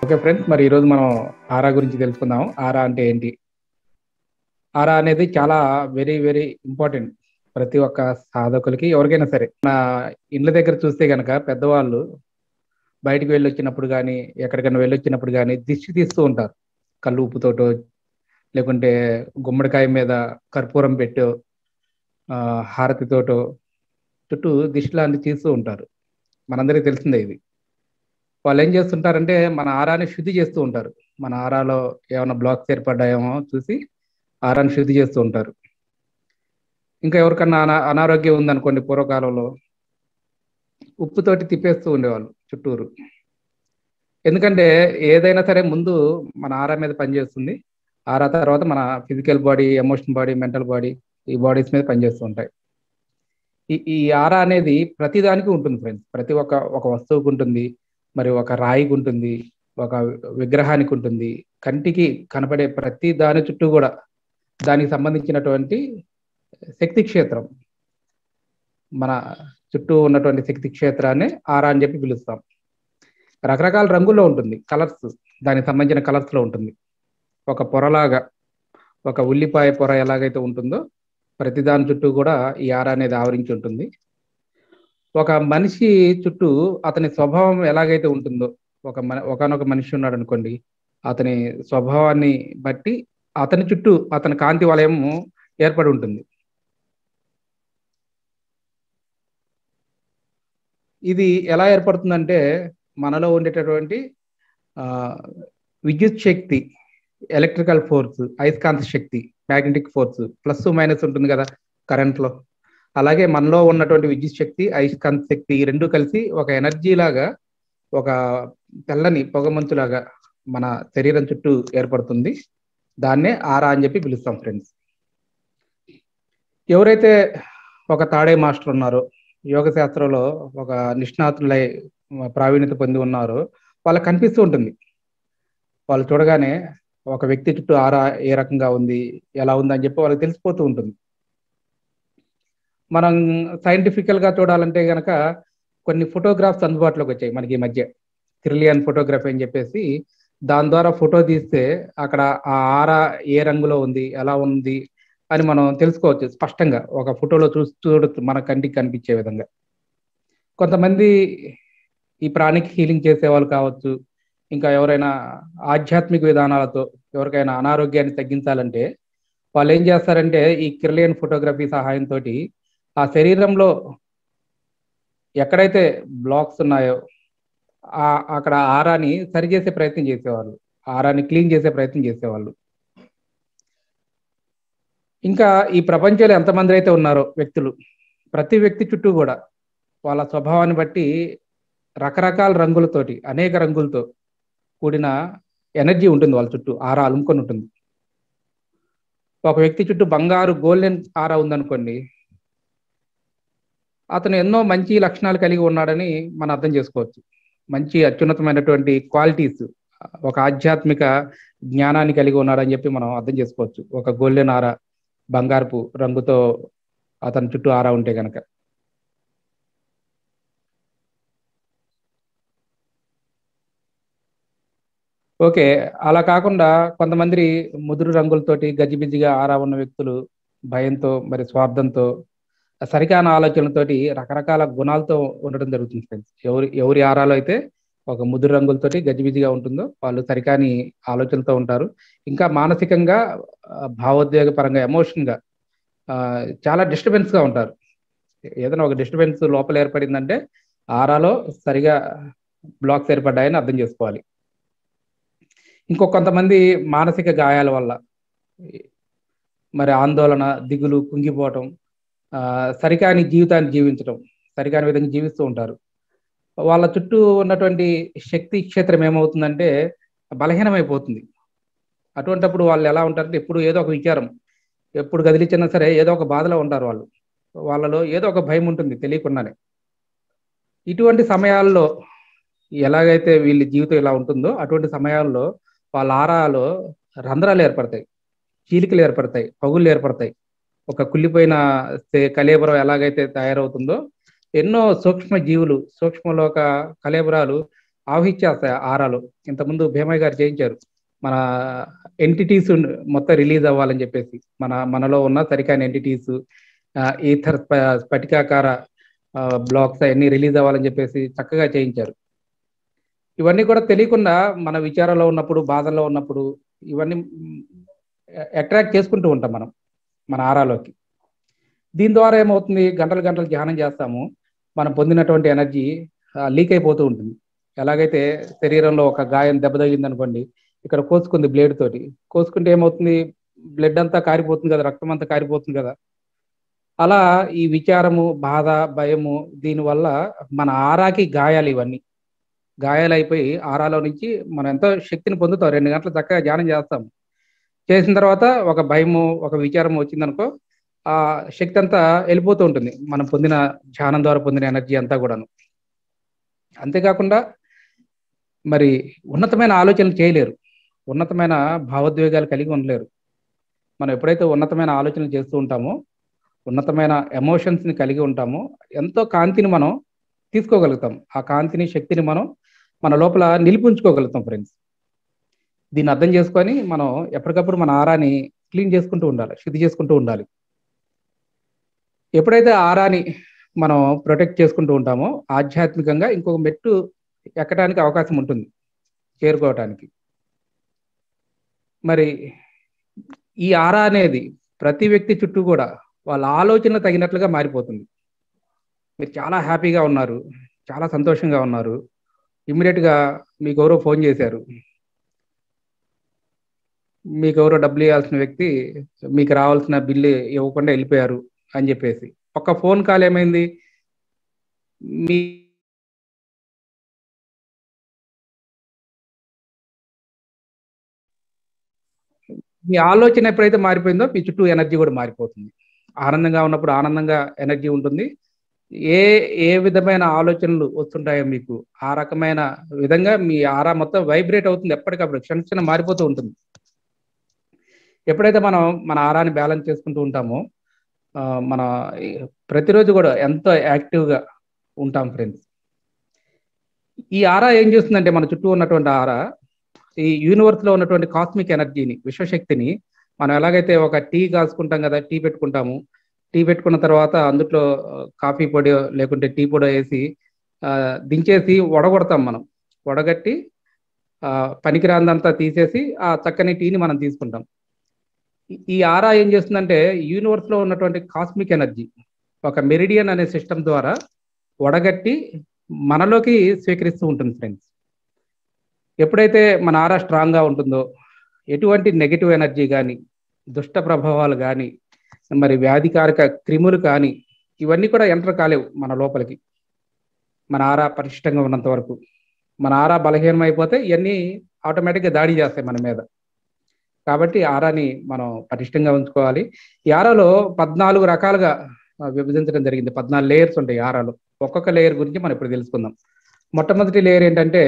okay friends మరి ఈరోజు మనం ఆరా గురించి తెలుసుకుందాం ఆరా అంటే ఏంటి ఆరా అనేది చాలా వెరీ వెరీ ఇంపార్టెంట్ ప్రతి ఒక్క సాధకులకి ఎవరికైనా సరే నా ఇండ్ల దగ్గర చూస్తే గనక పెద్దవాళ్ళు బయటికి వెళ్ళి వచ్చినప్పుడు కానీ ఎక్కడికైనా వెళ్ళి వచ్చినప్పుడు కానీ దిష్టి తీస్తూ ఉంటారు కళ్ళు ఉప్పుతోటో లేకుంటే గుమ్మడికాయ మీద కర్పూరం పెట్టో ఆ, హారతితోటో చుట్టూ దిష్టి లాంటి తీస్తూ ఉంటారు మనందరికీ తెలిసిందే ఇది వాళ్ళు ఏం చేస్తుంటారంటే మన ఆరాన్ని శుద్ధి చేస్తూ ఉంటారు మన ఆరాలో ఏమైనా బ్లాక్స్ ఏర్పడ్డాయేమో చూసి ఆరాన్ని శుద్ధి చేస్తూ ఉంటారు ఇంకా ఎవరికన్నా అనా అనారోగ్యం ఉందనుకోండి పూర్వకాలంలో ఉప్పుతోటి తిప్పేస్తూ ఉండేవాళ్ళు చుట్టూరు ఎందుకంటే ఏదైనా సరే ముందు మన ఆరా మీద పనిచేస్తుంది ఆరా తర్వాత మన physical body emotional body mental body ఈ బాడీస్ మీద పనిచేస్తూ ఉంటాయి ఈ ఈ ఆరా అనేది ప్రతి దానికి ఉంటుంది ఫ్రెండ్స్ ప్రతి ఒక్క ఒక వస్తువుకు ఉంటుంది మరి ఒక రాయికి ఉంటుంది ఒక విగ్రహానికి ఉంటుంది కంటికి కనపడే ప్రతి దాని చుట్టూ కూడా దానికి సంబంధించినటువంటి శక్తి క్షేత్రం మన చుట్టూ ఉన్నటువంటి శక్తి క్షేత్రాన్ని ఆరా అని చెప్పి పిలుస్తాం రకరకాల రంగుల్లో ఉంటుంది కలర్స్ దానికి సంబంధించిన కలర్స్ లో ఉంటుంది ఒక పొరలాగా ఒక ఉల్లిపాయ పొర ఎలాగైతే ఉంటుందో ప్రతి దాని చుట్టూ కూడా ఈ ఆర అనేది ఆవరించి ఉంటుంది ఒక మనిషి చుట్టూ అతని స్వభావం ఎలాగైతే ఉంటుందో ఒక మన ఒకనొక మనిషి ఉన్నాడు అనుకోండి అతని స్వభావాన్ని బట్టి అతని చుట్టూ అతని కాంతి వలయం ఏర్పడి ఉంటుంది ఇది ఎలా ఏర్పడుతుందంటే మనలో ఉండేటటువంటి ఆ, విద్యుత్ శక్తి ఎలక్ట్రికల్ ఫోర్స్ అయస్కాంత శక్తి మ్యాగ్నెటిక్ ఫోర్స్ ప్లస్ మైనస్ ఉంటుంది కదా కరెంట్ లో అలాగే మనలో ఉన్నటువంటి విద్యుత్ శక్తి అయస్కాంత శక్తి ఈ రెండు కలిసి ఒక ఎనర్జీ లాగా ఒక తెల్లని పొగమంచులాగా మన శరీరం చుట్టూ ఏర్పడుతుంది దాన్నే ఆరా అని చెప్పి పిలుస్తాం ఫ్రెండ్స్ ఎవరైతే ఒక తాడే మాస్టర్ ఉన్నారో యోగ శాస్త్రంలో ఒక నిష్ణాతులై ప్రావీణ్యత పొంది ఉన్నారో వాళ్ళకి కనిపిస్తూ ఉంటుంది వాళ్ళు చూడగానే ఒక వ్యక్తి చుట్టూ ఆరా ఏ రకంగా ఉంది ఎలా ఉంది అని చెప్పి వాళ్ళకి తెలిసిపోతూ ఉంటుంది మనం సైంటిఫికల్ గా చూడాలంటే గనక కొన్ని ఫోటోగ్రాఫ్స్ అందుబాటులోకి వచ్చాయి మనకి ఈ మధ్య థ్రిలియన్ ఫోటోగ్రఫీ అని చెప్పేసి దాని ద్వారా ఫోటో తీస్తే అక్కడ ఆ ఆరా ఏ రంగులో ఉంది ఎలా ఉంది అని మనం తెలుసుకోవచ్చు స్పష్టంగా ఒక ఫోటోలో చూ చూడొచ్చు మన కంటికి కనిపించే విధంగా కొంతమంది ఈ ప్రాణికి హీలింగ్ చేసే వాళ్ళు కావచ్చు ఇంకా ఎవరైనా ఆధ్యాత్మిక విధానాలతో ఎవరికైనా అనారోగ్యాన్ని తగ్గించాలంటే వాళ్ళు ఏం చేస్తారంటే ఈ కిర్లియన్ ఫోటోగ్రఫీ సహాయంతో ఆ శరీరంలో ఎక్కడైతే బ్లాక్స్ ఉన్నాయో ఆ అక్కడ ఆరాని సరిచేసే ప్రయత్నం చేసేవాళ్ళు ఆరాని క్లీన్ చేసే ప్రయత్నం చేసేవాళ్ళు ఇంకా ఈ ప్రపంచంలో ఎంతమంది అయితే ఉన్నారో వ్యక్తులు ప్రతి వ్యక్తి చుట్టూ కూడా వాళ్ళ స్వభావాన్ని బట్టి రకరకాల రంగులతోటి అనేక రంగులతో కూడిన ఎనర్జీ ఉంటుంది వాళ్ళ చుట్టూ ఆరా అలుముకొని ఉంటుంది ఒక వ్యక్తి చుట్టూ బంగారు గోల్డెన్ ఆరా ఉందనుకోండి అతను ఎన్నో మంచి లక్షణాలు కలిగి ఉన్నాడని మనం అర్థం చేసుకోవచ్చు మంచి అత్యున్నతమైనటువంటి క్వాలిటీస్ ఒక ఆధ్యాత్మిక జ్ఞానాన్ని కలిగి ఉన్నాడని చెప్పి మనం అర్థం చేసుకోవచ్చు ఒక గోల్డెన్ ఆరా బంగారపు రంగుతో అతని చుట్టూ ఆరా ఉంటే గనక ఓకే అలా కాకుండా కొంతమంది ముదురు రంగులతోటి గజిబిజిగా ఆరా ఉన్న వ్యక్తులు భయంతో మరి స్వార్థంతో సరికాని ఆలోచనలతోటి రకరకాల గుణాలతో ఉండడం జరుగుతుంది ఫ్రెండ్స్ ఎవరి ఎవరి ఆరాలో అయితే ఒక ముదురు రంగులతోటి గజిబిజిగా ఉంటుందో వాళ్ళు సరికాని ఆలోచనలతో ఉంటారు ఇంకా మానసికంగా ఆ, భావోద్వేగ పరంగా ఎమోషన్ గా ఆ, చాలా డిస్టర్బెన్స్ గా ఉంటారు ఏదైనా ఒక డిస్టర్బెన్స్ లోపల ఏర్పడిందంటే ఆరాలో సరిగా బ్లాక్స్ ఏర్పడ్డాయని అర్థం చేసుకోవాలి ఇంకో కొంతమంది మానసిక గాయాల వల్ల మరి ఆందోళన దిగులు కుంగిపోవటం ఆ, సరికాని జీవితాన్ని జీవించడం సరికాని విధంగా జీవిస్తూ ఉంటారు వాళ్ళ చుట్టూ ఉన్నటువంటి శక్తి క్షేత్రం ఏమవుతుందంటే బలహీనమైపోతుంది అటువంటప్పుడు వాళ్ళు ఎలా ఉంటారంటే ఎప్పుడు ఏదో ఒక విచారం ఎప్పుడు కదిలించినా సరే ఏదో ఒక బాధలో ఉంటారు వాళ్ళు వాళ్ళలో ఏదో ఒక భయం ఉంటుంది తెలియకుండానే ఇటువంటి సమయాల్లో ఎలాగైతే వీళ్ళ జీవితం ఇలా ఉంటుందో అటువంటి సమయాల్లో వాళ్ళ ఆరాలో రంధ్రాలు ఏర్పడతాయి చీలికలు ఏర్పడతాయి పగుళ్ళు ఏర్పడతాయి ఒక కుళ్ళిపోయిన సే- కలేబరం ఎలాగైతే తయారవుతుందో ఎన్నో సూక్ష్మ జీవులు సూక్ష్మలోక కలేబరాలు ఆవహించేస్తాయి ఆరాలు ఇంతకుముందు భీమయ్య గారు చేయించారు మన ఎంటిటీస్ మొత్తం రిలీజ్ అవ్వాలని చెప్పేసి మన మనలో ఉన్న సరికాని ఎంటిటీస్ ఈథర్ స్ఫటికాకార బ్లాక్స్ అవన్నీ రిలీజ్ అవ్వాలని చెప్పేసి చక్కగా చేయించారు ఇవన్నీ కూడా తెలియకుండా మన విచారంలో ఉన్నప్పుడు బాధల్లో ఉన్నప్పుడు ఇవన్నీ అట్రాక్ట్ చేసుకుంటూ ఉంటాం మనం మన ఆరాలోకి దీని ద్వారా ఏమవుతుంది గంటలు గంటలు ధ్యానం చేస్తాము మనం పొందినటువంటి ఎనర్జీ లీక్ అయిపోతూ ఉంటుంది ఎలాగైతే శరీరంలో ఒక గాయం దెబ్బ తగిలింది అనుకోండి ఇక్కడ కోసుకుంది బ్లేడ్ తోటి కోసుకుంటే ఏమవుతుంది బ్లడ్ అంతా కారిపోతుంది కదా రక్తం అంతా కారిపోతుంది కదా అలా ఈ విచారము బాధ భయము దీనివల్ల మన ఆరాకి గాయాలు ఇవన్నీ గాయాలు అయిపోయి ఆరాలో నుంచి మనం ఎంతో శక్తిని పొందుతాం రెండు గంటలు చక్కగా ధ్యానం చేస్తాం చేసిన తర్వాత ఒక భయము ఒక విచారం వచ్చిందనుకో ఆ శక్తి అంతా వెళ్ళిపోతూ ఉంటుంది మనం పొందిన ధ్యానం ద్వారా పొందిన ఎనర్జీ అంతా కూడాను అంతేకాకుండా మరి ఉన్నతమైన ఆలోచనలు చేయలేరు ఉన్నతమైన భావోద్వేగాలు కలిగి ఉండలేరు మనం ఎప్పుడైతే ఉన్నతమైన ఆలోచనలు చేస్తూ ఉంటామో ఉన్నతమైన ఎమోషన్స్ని కలిగి ఉంటామో ఎంతో కాంతిని మనం తీసుకోగలుగుతాం ఆ కాంతిని శక్తిని మనం మన లోపల నిలిపించుకోగలుగుతాం ఫ్రెండ్స్ దీన్ని అర్థం చేసుకొని మనం ఎప్పటికప్పుడు మన ఆరాని క్లీన్ చేసుకుంటూ ఉండాలి శుద్ధి చేసుకుంటూ ఉండాలి ఎప్పుడైతే ఆరాని మనం ప్రొటెక్ట్ చేసుకుంటూ ఉంటామో ఆధ్యాత్మికంగా ఇంకొక మెట్టు ఎక్కడానికి అవకాశం ఉంటుంది చేరుకోవటానికి మరి ఈ ఆరా అనేది ప్రతి వ్యక్తి చుట్టూ కూడా వాళ్ళ ఆలోచన తగినట్లుగా మారిపోతుంది మీరు చాలా హ్యాపీగా ఉన్నారు చాలా సంతోషంగా ఉన్నారు ఇమ్మీడియట్గా మీకు ఎవరో ఫోన్ చేశారు మీకు ఎవరో డబ్బులు ఇవ్వాల్సిన వ్యక్తి మీకు రావాల్సిన బిల్లు ఇవ్వకుండా వెళ్ళిపోయారు అని చెప్పేసి ఒక ఫోన్ కాల్ ఏమైంది మీ మీ ఆలోచన ఎప్పుడైతే మారిపోయిందో మీ చుట్టూ ఎనర్జీ కూడా మారిపోతుంది ఆనందంగా ఉన్నప్పుడు ఆనందంగా ఎనర్జీ ఉంటుంది ఏ ఏ విధమైన ఆలోచనలు వస్తుంటాయో మీకు ఆ రకమైన విధంగా మీ ఆరా మొత్తం వైబ్రేట్ అవుతుంది ఎప్పటికప్పుడు క్షణ క్షణం మారిపోతూ ఉంటుంది ఎప్పుడైతే మనం మన ఆరాన్ని బ్యాలెన్స్ చేసుకుంటూ ఉంటామో మన ప్రతిరోజు కూడా ఎంతో యాక్టివ్గా ఉంటాం ఫ్రెండ్స్ ఈ ఆరా ఏం చేస్తుందంటే మన చుట్టూ ఉన్నటువంటి ఆరా ఈ యూనివర్స్లో ఉన్నటువంటి కాస్మిక్ ఎనర్జీని విశ్వశక్తిని మనం ఎలాగైతే ఒక టీ కాసుకుంటాం కదా టీ పెట్టుకుంటాము టీ పెట్టుకున్న తర్వాత అందులో కాఫీ పొడి లేకుంటే టీ పొడి వేసి దించేసి వడగొడతాం మనం వడగట్టి పనికిరాందంతా తీసేసి ఆ చక్కని టీని మనం తీసుకుంటాం ఈ ఆరా ఏం చేస్తుందంటే యూనివర్స్లో ఉన్నటువంటి కాస్మిక్ ఎనర్జీ ఒక మెరిడియన్ అనే సిస్టమ్ ద్వారా వడగట్టి మనలోకి స్వీకరిస్తూ ఉంటుంది ఫ్రెండ్స్ ఎప్పుడైతే మన ఆరా స్ట్రాంగ్గా ఉంటుందో ఎటువంటి నెగిటివ్ ఎనర్జీ కానీ దుష్ట ప్రభావాలు కానీ మరి వ్యాధికారక క్రిములు కానీ ఇవన్నీ కూడా ఎంటర్ కాలేవు మన లోపలికి మన ఆరా పరిష్టంగా ఉన్నంత వరకు మన ఆరా బలహీనం అయిపోతే ఇవన్నీ ఆటోమేటిక్గా దాడి చేస్తాయి మన మీద కాబట్టి ఆరాని మనం పటిష్టంగా ఉంచుకోవాలి ఈ ఆరాలో పద్నాలుగు రకాలుగా విభజించడం జరిగింది పద్నాలుగు లేయర్స్ ఉంటాయి ఆరాలో ఒక్కొక్క లేయర్ గురించి మనం ఇప్పుడు తెలుసుకుందాం మొట్టమొదటి లేయర్ ఏంటంటే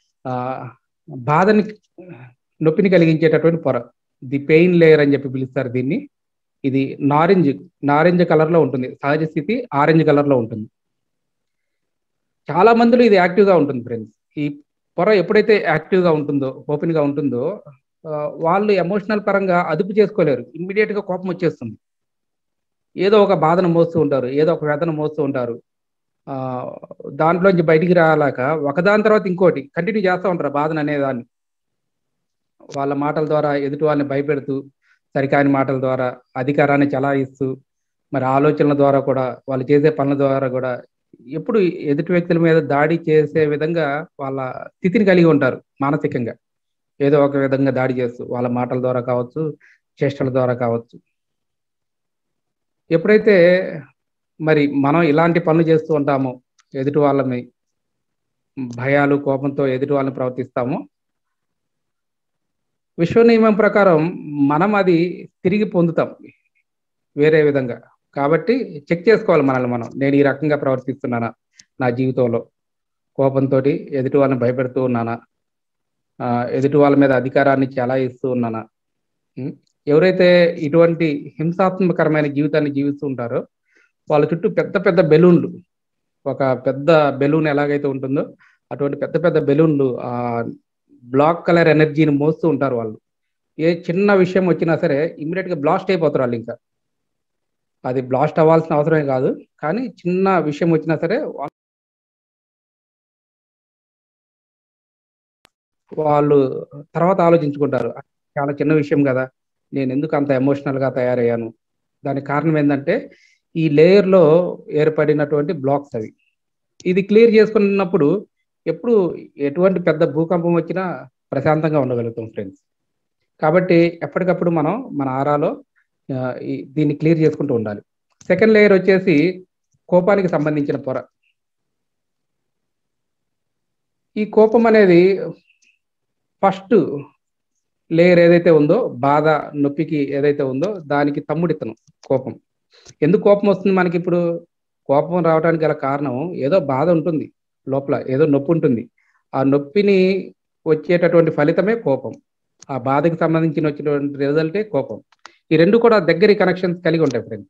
బాధని నొప్పిని కలిగించేటటువంటి పొర ది పెయిన్ లేయర్ అని చెప్పి పిలుస్తారు దీన్ని ఇది నారింజ్ నారింజ్ కలర్ లో ఉంటుంది సహజ స్థితి ఆరెంజ్ కలర్ లో ఉంటుంది చాలా మందిలో ఇది యాక్టివ్గా ఉంటుంది ఫ్రెండ్స్ ఈ పొర ఎప్పుడైతే యాక్టివ్గా ఉంటుందో ఓపెన్ గా ఉంటుందో వాళ్ళు ఎమోషనల్ పరంగా అదుపు చేసుకోలేరు ఇమ్మీడియట్ గా కోపం వచ్చేస్తుంది ఏదో ఒక బాధను మోస్తూ ఉంటారు ఏదో ఒక వేదన మోస్తూ ఉంటారు దాంట్లోంచి బయటికి రాలేక ఒకదాని తర్వాత ఇంకోటి కంటిన్యూ చేస్తూ ఉంటారు బాధను అనేదాన్ని వాళ్ళ మాటల ద్వారా ఎదుటి వాళ్ళని భయపెడుతూ సరికాని మాటల ద్వారా అధికారాన్ని చలాయిస్తూ మరి ఆలోచనల ద్వారా కూడా వాళ్ళు చేసే పనుల ద్వారా కూడా ఎప్పుడు ఎదుటి వ్యక్తుల మీద దాడి చేసే విధంగా వాళ్ళ స్థితిని కలిగి ఉంటారు మానసికంగా ఏదో ఒక విధంగా దాడి చేస్తూ వాళ్ళ మాటల ద్వారా కావచ్చు చేష్టల ద్వారా కావచ్చు ఎప్పుడైతే మరి మనం ఇలాంటి పనులు చేస్తూ ఉంటామో ఎదుటి వాళ్ళని భయాలు కోపంతో ఎదుటి వాళ్ళని ప్రవర్తిస్తామో విశ్వ నియమం ప్రకారం మనం అది తిరిగి పొందుతాం వేరే విధంగా కాబట్టి చెక్ చేసుకోవాలి మనల్ని మనం నేను ఈ రకంగా ప్రవర్తిస్తున్నానా నా జీవితంలో కోపంతో ఎదుటి వాళ్ళని భయపెడుతూ ఉన్నానా ఎదుటి వాళ్ళ మీద అధికారాన్ని చాలా ఇస్తూ ఉన్నానా ఎవరైతే ఇటువంటి హింసాత్మకరమైన జీవితాన్ని జీవిస్తూ ఉంటారో వాళ్ళ చుట్టూ పెద్ద పెద్ద బెలూన్లు ఒక పెద్ద బెలూన్ ఎలాగైతే ఉంటుందో అటువంటి పెద్ద పెద్ద బెలూన్లు ఆ బ్లాక్ కలర్ ఎనర్జీని మోస్తూ ఉంటారు వాళ్ళు ఏ చిన్న విషయం వచ్చినా సరే ఇమ్మీడియట్ గా బ్లాస్ట్ అయిపోతారు వాళ్ళు ఇంకా అది బ్లాస్ట్ అవ్వాల్సిన అవసరమే కాదు కానీ చిన్న విషయం వచ్చినా సరే వాళ్ళు తర్వాత ఆలోచించుకుంటారు చాలా చిన్న విషయం కదా నేను ఎందుకు అంత ఎమోషనల్ గా తయారయ్యాను దానికి కారణం ఏంటంటే ఈ లేయర్ లో ఏర్పడినటువంటి బ్లాక్స్ అవి ఇది క్లియర్ చేసుకున్నప్పుడు ఎప్పుడు ఎటువంటి పెద్ద భూకంపం వచ్చినా ప్రశాంతంగా ఉండగలుగుతాం ఫ్రెండ్స్ కాబట్టి ఎప్పటికప్పుడు మనం మన ఆరాలో దీన్ని క్లియర్ చేసుకుంటూ ఉండాలి సెకండ్ లేయర్ వచ్చేసి కోపానికి సంబంధించిన పొర ఈ కోపం అనేది ఫస్ట్ లేయర్ ఏదైతే ఉందో బాధ నొప్పికి ఏదైతే ఉందో దానికి తమ్ముడితనం కోపం ఎందుకు కోపం వస్తుంది మనకి ఇప్పుడు కోపం రావడానికి గల కారణం ఏదో బాధ ఉంటుంది లోపల ఏదో నొప్పి ఉంటుంది ఆ నొప్పిని వచ్చేటటువంటి ఫలితమే కోపం ఆ బాధకి సంబంధించిన వచ్చినటువంటి రిజల్టే కోపం ఈ రెండు కూడా దగ్గరి కనెక్షన్స్ కలిగి ఉంటాయి ఫ్రెండ్స్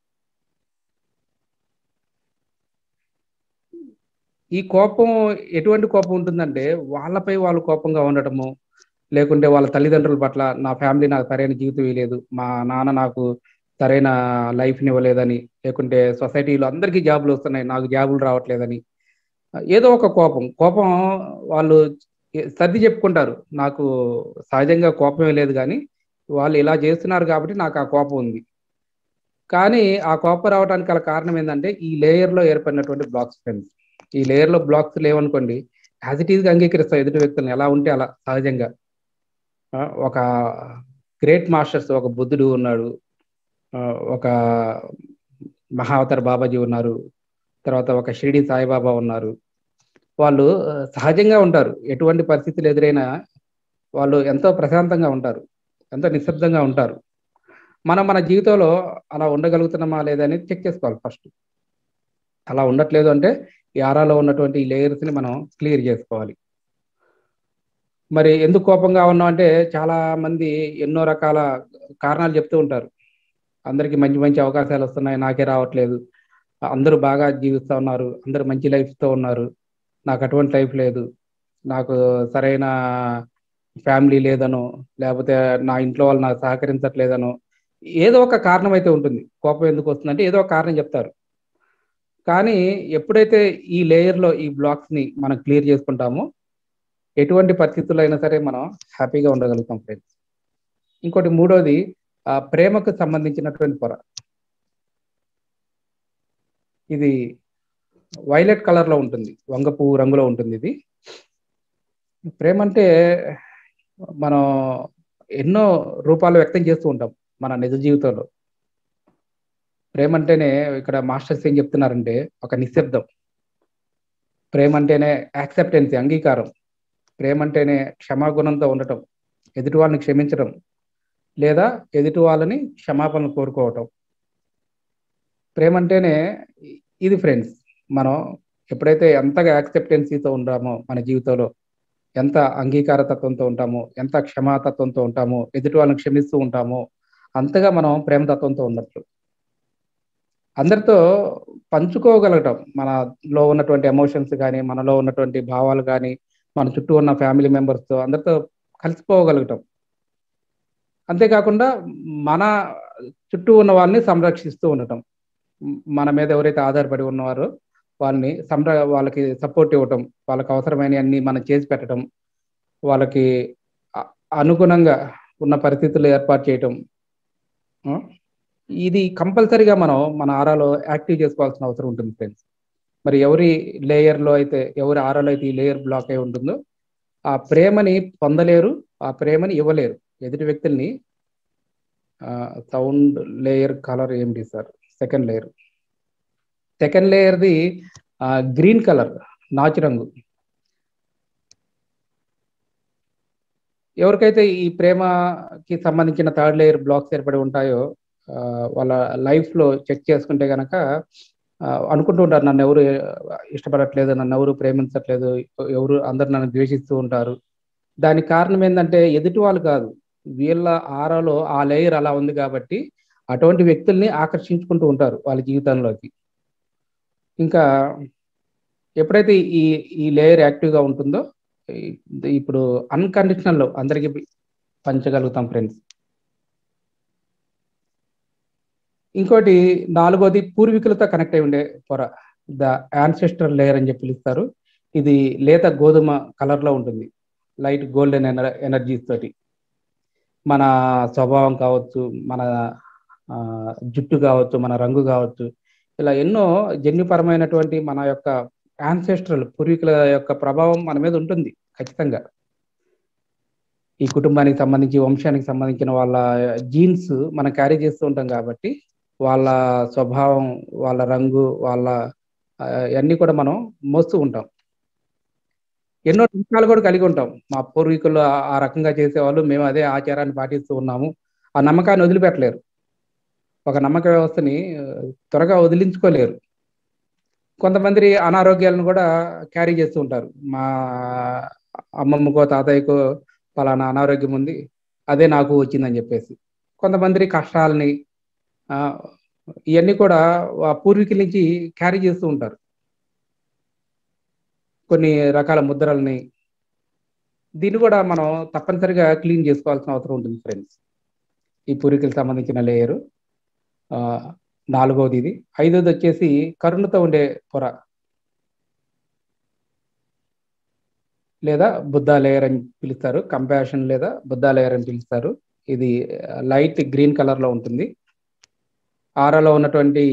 ఈ కోపం ఎటువంటి కోపం ఉంటుందంటే వాళ్ళపై వాళ్ళు కోపంగా ఉండటము లేకుంటే వాళ్ళ తల్లిదండ్రుల పట్ల నా ఫ్యామిలీ నాకు సరైన జీవితం ఇవ్వలేదు మా నాన్న నాకు సరైన లైఫ్ని ఇవ్వలేదని లేకుంటే సొసైటీలో అందరికీ జాబులు వస్తున్నాయి నాకు జాబులు రావట్లేదని ఏదో ఒక కోపం కోపం వాళ్ళు సర్ది చెప్పుకుంటారు నాకు సహజంగా కోపమే లేదు కానీ వాళ్ళు ఇలా చేస్తున్నారు కాబట్టి నాకు ఆ కోపం ఉంది కానీ ఆ కోపం రావడానికి గల కారణం ఏంటంటే ఈ లేయర్లో ఏర్పడినటువంటి బ్లాక్స్ ఫ్రెండ్స్ ఈ లేయర్లో బ్లాక్స్ లేవనుకోండి యాజ్ ఇట్ ఈస్గా అంగీకరిస్తాయి ఎదుటి వ్యక్తులను ఎలా ఉంటే అలా సహజంగా ఒక గ్రేట్ మాస్టర్స్ ఒక బుద్ధుడు ఉన్నాడు ఒక మహావతార్ బాబాజీ ఉన్నారు తర్వాత ఒక షిరిడి సాయిబాబా ఉన్నారు వాళ్ళు సహజంగా ఉంటారు ఎటువంటి పరిస్థితులు ఎదురైనా వాళ్ళు ఎంతో ప్రశాంతంగా ఉంటారు ఎంతో నిశ్శబ్దంగా ఉంటారు మనం మన జీవితంలో అలా ఉండగలుగుతున్నామా లేదని చెక్ చేసుకోవాలి ఫస్ట్ అలా ఉండట్లేదు అంటే ఈ ఆరాలో ఉన్నటువంటి ఈ లేయర్స్ని మనం క్లియర్ చేసుకోవాలి మరి ఎందుకు కోపంగా ఉన్నాం అంటే చాలా మంది ఎన్నో రకాల కారణాలు చెప్తూ ఉంటారు అందరికి మంచి మంచి అవకాశాలు వస్తున్నాయి నాకే రావట్లేదు అందరూ బాగా జీవిస్తూ ఉన్నారు అందరూ మంచి లైఫ్తో ఉన్నారు నాకు అటువంటి లైఫ్ లేదు నాకు సరైన ఫ్యామిలీ లేదనో లేకపోతే నా ఇంట్లో వాళ్ళు నాకు సహకరించట్లేదనో ఏదో ఒక కారణం అయితే ఉంటుంది కోపం ఎందుకు వస్తుందంటే ఏదో ఒక కారణం చెప్తారు కానీ ఎప్పుడైతే ఈ లేయర్లో ఈ బ్లాక్స్ని మనం క్లియర్ చేసుకుంటామో ఎటువంటి పరిస్థితుల్లో అయినా సరే మనం హ్యాపీగా ఉండగలుగుతాం ఫ్రెండ్స్ ఇంకోటి మూడోది ఆ ప్రేమకు సంబంధించినటువంటి పొర ఇది వైలెట్ కలర్లో ఉంటుంది వంగ పువ్వు రంగులో ఉంటుంది ఇది ప్రేమ అంటే మనం ఎన్నో రూపాలు వ్యక్తం చేస్తూ ఉంటాం మన నిజ జీవితంలో ప్రేమ అంటేనే ఇక్కడ మాస్టర్స్ ఏం చెప్తున్నారంటే ఒక నిశ్శబ్దం ప్రేమ అంటేనే యాక్సెప్టెన్సీ అంగీకారం ప్రేమ అంటేనే క్షమాగుణంతో ఉండటం ఎదుటి వాళ్ళని క్షమించడం లేదా ఎదుటి వాళ్ళని క్షమాపణలు కోరుకోవటం ప్రేమ అంటేనే ఇది ఫ్రెండ్స్ మనం ఎప్పుడైతే ఎంతగా యాక్సెప్టెన్సీతో ఉంటామో మన జీవితంలో ఎంత అంగీకార తత్వంతో ఉంటామో ఎంత క్షమాతత్వంతో ఉంటామో ఎదుటి వాళ్ళని క్షమిస్తూ ఉంటామో అంతగా మనం ప్రేమతత్వంతో ఉన్నట్లు అందరితో పంచుకోగలగటం మనలో ఉన్నటువంటి ఎమోషన్స్ కానీ మనలో ఉన్నటువంటి భావాలు కానీ మన చుట్టూ ఉన్న ఫ్యామిలీ మెంబర్స్తో అందరితో కలిసిపోగలగటం అంతేకాకుండా మన చుట్టూ ఉన్న వాళ్ళని సంరక్షిస్తూ ఉండటం మన మీద ఎవరైతే ఆధారపడి ఉన్నవారో వాళ్ళని సంర వాళ్ళకి సపోర్ట్ ఇవ్వటం వాళ్ళకి అవసరమైన అన్ని మనం చేసి పెట్టడం వాళ్ళకి అనుగుణంగా ఉన్న పరిస్థితులు ఏర్పాటు చేయటం ఇది కంపల్సరీగా మనం మన ఆరాలో యాక్టివ్ చేసుకోవాల్సిన అవసరం ఉంటుంది ఫ్రెండ్స్ మరి ఎవరి లేయర్లో అయితే ఎవరి ఆరాలో అయితే ఈ లేయర్ బ్లాక్ అయి ఉంటుందో ఆ ప్రేమని పొందలేరు ఆ ప్రేమని ఇవ్వలేరు ఎదుటి వ్యక్తుల్ని సౌండ్ లేయర్ కలర్ ఏమిటి సార్ సెకండ్ లేయర్ సెకండ్ లేయర్ది గ్రీన్ కలర్ నాచు రంగు ఎవరికైతే ఈ ప్రేమకి సంబంధించిన థర్డ్ లేయర్ బ్లాక్స్ ఏర్పడి ఉంటాయో వాళ్ళ లైఫ్లో చెక్ చేసుకుంటే కనుక అనుకుంటూ ఉంటారు నన్ను ఎవరు ఇష్టపడట్లేదు నన్ను ఎవరు ప్రేమించట్లేదు ఎవరు అందరు నన్ను ద్వేషిస్తూ ఉంటారు దానికి కారణం ఏంటంటే ఎదుటి వాళ్ళు కాదు వీళ్ళ ఆరాలో ఆ లేయర్ అలా ఉంది కాబట్టి అటువంటి వ్యక్తుల్ని ఆకర్షించుకుంటూ ఉంటారు వాళ్ళ జీవితంలోకి ఇంకా ఎప్పుడైతే ఈ ఈ లేయర్ యాక్టివ్గా ఉంటుందో ఇప్పుడు అన్కండిషనల్ అందరికీ పంచగలుగుతాం ఫ్రెండ్స్ ఇంకోటి నాలుగోది పూర్వీకులతో కనెక్ట్ అయి ఉండే పొర ద యాన్సెస్టర్ లేయర్ అని చెప్పి పిలుస్తారు ఇది లేత గోధుమ కలర్లో ఉంటుంది లైట్ గోల్డెన్ ఎనర్జీస్ తోటి మన స్వభావం కావచ్చు మన జుట్టు కావచ్చు మన రంగు కావచ్చు ఇలా ఎన్నో జన్యుపరమైనటువంటి మన యొక్క యాన్సెస్ట్రల్ పూర్వీకుల యొక్క ప్రభావం మన మీద ఉంటుంది ఖచ్చితంగా ఈ కుటుంబానికి సంబంధించి వంశానికి సంబంధించిన వాళ్ళ జీన్స్ మనం క్యారీ చేస్తూ ఉంటాం కాబట్టి వాళ్ళ స్వభావం వాళ్ళ రంగు వాళ్ళ అన్నీ కూడా మనం మోస్తూ ఉంటాం ఎన్నో నమ్మకాలు కూడా కలిగి ఉంటాం మా పూర్వీకులు ఆ రకంగా చేసేవాళ్ళు మేము అదే ఆచారాన్ని పాటిస్తూ ఉన్నాము ఆ నమ్మకాన్ని వదిలిపెట్టలేరు ఒక నమ్మక వ్యవస్థని త్వరగా వదిలించుకోలేరు కొంతమంది అనారోగ్యాలను కూడా క్యారీ చేస్తూ ఉంటారు మా అమ్మమ్మకో తాతయ్యకో పలానా అనారోగ్యం ఉంది అదే నాకు వచ్చిందని చెప్పేసి కొంతమంది కష్టాలని ఇవన్నీ కూడా పూర్వీకుల నుంచి క్యారీ చేస్తూ ఉంటారు కొన్ని రకాల ముద్రల్ని దీన్ని కూడా మనం తప్పనిసరిగా క్లీన్ చేసుకోవాల్సిన అవసరం ఉంటుంది ఫ్రెండ్స్ ఈ పూర్వీకులకు సంబంధించిన లేయరు నాలుగవది ఇది ఐదవది వచ్చేసి కరుణతో ఉండే పొర లేదా బుద్ధా లేయర్ అని పిలుస్తారు కంపాషన్ లేదా బుద్ధా లేయర్ అని పిలుస్తారు ఇది లైట్ గ్రీన్ కలర్లో ఉంటుంది ఆరాలో ఉన్నటువంటి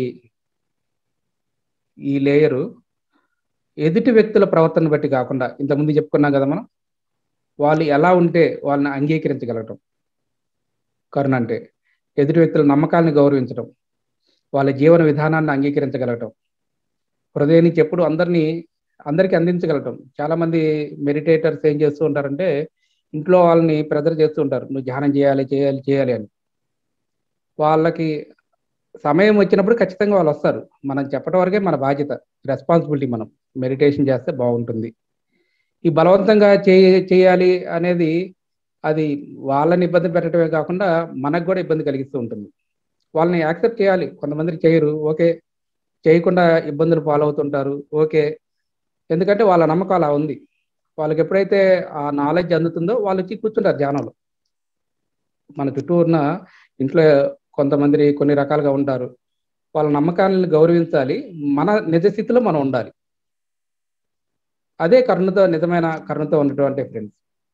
ఈ లేయరు ఎదుటి వ్యక్తుల ప్రవర్తన బట్టి కాకుండా ఇంతకుముందు చెప్పుకున్నాం కదా మనం వాళ్ళు ఎలా ఉంటే వాళ్ళని అంగీకరించగలగటం కరుణ అంటే ఎదుటి వ్యక్తుల నమ్మకాలను గౌరవించడం వాళ్ళ జీవన విధానాన్ని అంగీకరించగలగటం హృదయం నుంచి ఎప్పుడు అందరినీ అందరికీ అందించగలటం చాలా మంది మెడిటేటర్స్ ఏం చేస్తూ ఉంటారంటే ఇంట్లో వాళ్ళని ప్రెజర్ చేస్తూ ఉంటారు నువ్వు ధ్యానం చేయాలి చేయాలి చేయాలి అని వాళ్ళకి సమయం వచ్చినప్పుడు ఖచ్చితంగా వాళ్ళు వస్తారు మనం చెప్పడం వరకే మన బాధ్యత రెస్పాన్సిబిలిటీ మనం మెడిటేషన్ చేస్తే బాగుంటుంది ఈ బలవంతంగా చేయాలి అనేది అది వాళ్ళని ఇబ్బంది పెట్టడమే కాకుండా మనకు కూడా ఇబ్బంది కలిగిస్తూ ఉంటుంది వాళ్ళని యాక్సెప్ట్ చేయాలి కొంతమంది చేయరు ఓకే చేయకుండా ఇబ్బందులు పాలవుతుంటారు ఓకే ఎందుకంటే వాళ్ళ నమ్మకం అలా ఉంది వాళ్ళకి ఎప్పుడైతే ఆ నాలెడ్జ్ అందుతుందో వాళ్ళు వచ్చి కూర్చుంటారు ధ్యానంలో మన చుట్టూ ఉన్న ఇంట్లో కొంతమంది కొన్ని రకాలుగా ఉంటారు వాళ్ళ నమ్మకాలను గౌరవించాలి మన నిజ స్థితిలో మనం ఉండాలి అదే కరుణతో నిజమైన కరుణతో ఉన్నటువంటి ఫ్రెండ్స్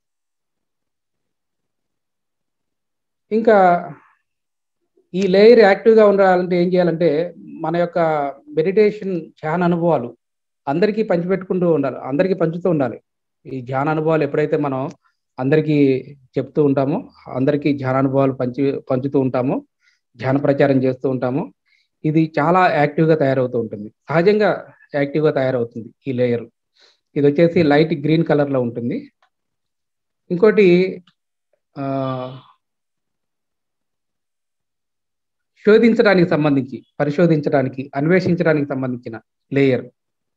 ఇంకా ఈ లేయర్ యాక్టివ్గా ఉండాలంటే ఏం చేయాలంటే మన యొక్క మెడిటేషన్ ధ్యాన అనుభవాలు అందరికీ పంచిపెట్టుకుంటూ ఉండాలి అందరికీ పంచుతూ ఉండాలి ఈ ధ్యాన అనుభవాలు ఎప్పుడైతే మనం అందరికీ చెప్తూ ఉంటామో అందరికీ ధ్యాన అనుభవాలు పంచి పంచుతూ ఉంటామో ధ్యాన ప్రచారం చేస్తూ ఉంటామో ఇది చాలా యాక్టివ్గా తయారవుతూ ఉంటుంది సహజంగా యాక్టివ్గా తయారవుతుంది ఈ లేయర్ ఇది వచ్చేసి లైట్ గ్రీన్ కలర్లో ఉంటుంది ఇంకోటి శోధించడానికి సంబంధించి పరిశోధించడానికి అన్వేషించడానికి సంబంధించిన లేయర్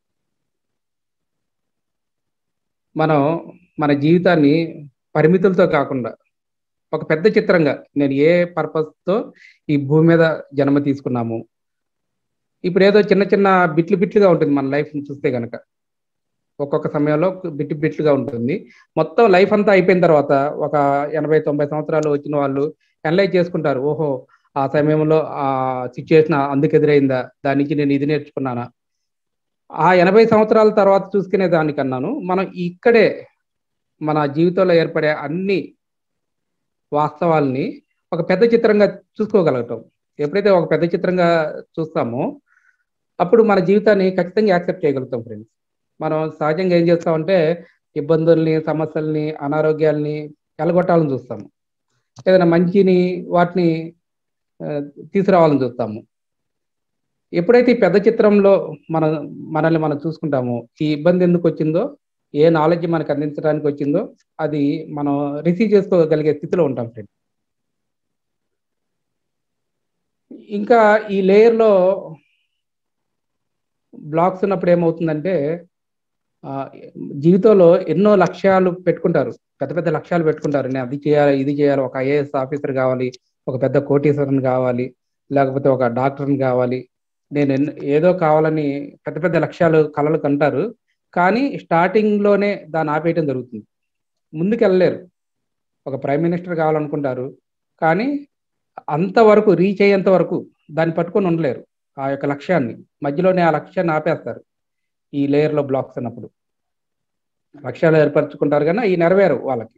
మనం మన జీవితాన్ని పరిమితులతో కాకుండా ఒక పెద్ద చిత్రంగా నేను ఏ పర్పస్తో ఈ భూమి మీద జన్మ తీసుకున్నాము ఇప్పుడు ఏదో చిన్న చిన్న బిట్లు బిట్లుగా ఉంటుంది మన లైఫ్ని చూస్తే కనుక ఒక్కొక్క సమయంలో బిట్లు బిట్లుగా ఉంటుంది మొత్తం లైఫ్ అంతా అయిపోయిన తర్వాత ఒక ఎనభై తొంభై సంవత్సరాలు వచ్చిన వాళ్ళు అనలైజ్ చేసుకుంటారు ఓహో ఆ సమయంలో ఆ సిచ్యువేషన్ అందుకు ఎదురైందా దాని నుంచి నేను ఇది నేర్చుకున్నానా ఆ ఎనభై సంవత్సరాల తర్వాత చూసుకునే దానికన్నాను మనం ఇక్కడే మన జీవితంలో ఏర్పడే అన్ని వాస్తవాల్ని ఒక పెద్ద చిత్రంగా చూసుకోగలగటం ఎప్పుడైతే ఒక పెద్ద చిత్రంగా చూస్తామో అప్పుడు మన జీవితాన్ని ఖచ్చితంగా యాక్సెప్ట్ చేయగలుగుతాం ఫ్రెండ్స్ మనం సహజంగా ఏం చేస్తామంటే ఇబ్బందుల్ని సమస్యల్ని అనారోగ్యాల్ని ఎలగొట్టాలని చూస్తాము ఏదైనా మంచిని వాటిని తీసుకురావాలని చూస్తాము ఎప్పుడైతే ఈ పెద్ద చిత్రంలో మన మనల్ని మనం చూసుకుంటామో ఈ ఇబ్బంది ఎందుకు వచ్చిందో ఏ నాలెడ్జ్ మనకు అందించడానికి వచ్చిందో అది మనం రిసీవ్ చేసుకోగలిగే స్థితిలో ఉంటాం ఫ్రెండ్ ఇంకా ఈ లేయర్లో బ్లాక్స్ ఉన్నప్పుడు ఏమవుతుందంటే జీవితంలో ఎన్నో లక్ష్యాలు పెట్టుకుంటారు పెద్ద పెద్ద లక్ష్యాలు పెట్టుకుంటారు నేను అది చేయాలి ఇది చేయాలి ఒక ఐఏఎస్ ఆఫీసర్ కావాలి ఒక పెద్ద కోటీశ్వరుని కావాలి లేకపోతే ఒక డాక్టర్ని కావాలి నేను ఎన్- ఏదో కావాలని పెద్ద పెద్ద లక్ష్యాలు కలలు కంటారు కానీ స్టార్టింగ్ లోనే దాన్ని ఆపేయటం జరుగుతుంది ముందుకు వెళ్ళలేరు ఒక ప్రైమ్ మినిస్టర్ కావాలనుకుంటారు కానీ అంతవరకు రీచ్ అయ్యేంత వరకు దాన్ని పట్టుకొని ఉండలేరు ఆ యొక్క లక్ష్యాన్ని మధ్యలోనే ఆ లక్ష్యాన్ని ఆపేస్తారు ఈ లేయర్లో బ్లాక్స్ అన్నప్పుడు లక్ష్యాలు ఏర్పరచుకుంటారు కానీ ఈ నెరవేరు వాళ్ళకి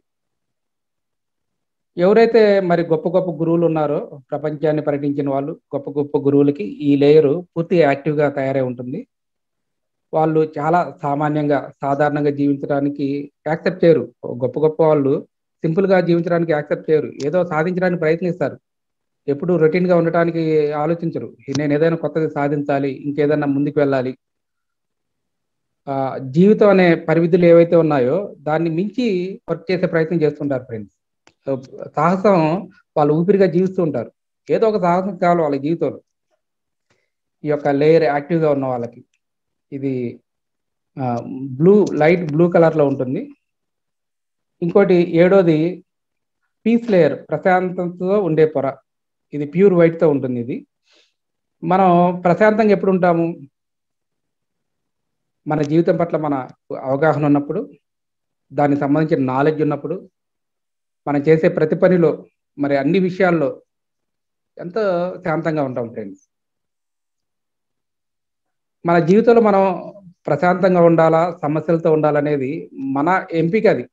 ఎవరైతే మరి గొప్ప గొప్ప గురువులు ఉన్నారో ప్రపంచాన్ని పర్యటించిన వాళ్ళు గొప్ప గొప్ప గురువులకి ఈ లేయరు పూర్తిగా యాక్టివ్గా తయారై ఉంటుంది వాళ్ళు చాలా సామాన్యంగా సాధారణంగా జీవించడానికి యాక్సెప్ట్ చేయరు గొప్ప గొప్ప వాళ్ళు సింపుల్గా జీవించడానికి యాక్సెప్ట్ చేయరు ఏదో సాధించడానికి ప్రయత్నిస్తారు ఎప్పుడు రొటీన్గా ఉండటానికి ఆలోచించరు నేను ఏదైనా కొత్తది సాధించాలి ఇంకేదైనా ముందుకు వెళ్ళాలి ఆ, జీవితం అనే పరిమితులు ఏవైతే ఉన్నాయో దాన్ని మించి వర్క్ చేసే ప్రయత్నం చేస్తుంటారు ఫ్రెండ్స్ సాహసం వాళ్ళు ఊపిరిగా జీవిస్తూ ఉంటారు ఏదో ఒక సాహసం కావాలి వాళ్ళ జీవితంలో ఈ యొక్క లేయర్ యాక్టివ్గా ఉన్న వాళ్ళకి ఇది బ్లూ లైట్ బ్లూ కలర్లో ఉంటుంది ఇంకోటి ఏడోది పీస్ లేయర్ ప్రశాంతతతో ఉండే పొర ఇది ప్యూర్ వైట్తో ఉంటుంది ఇది మనం ప్రశాంతంగా ఎప్పుడు ఉంటాము మన జీవితం పట్ల మన అవగాహన ఉన్నప్పుడు దానికి సంబంధించిన నాలెడ్జ్ ఉన్నప్పుడు మనం చేసే ప్రతి పనిలో మరి అన్ని విషయాల్లో ఎంతో శాంతంగా ఉంటాం ఫ్రెండ్స్ మన జీవితంలో మనం ప్రశాంతంగా ఉండాలా సమస్యలతో ఉండాలనేది మన ఎంపిక అది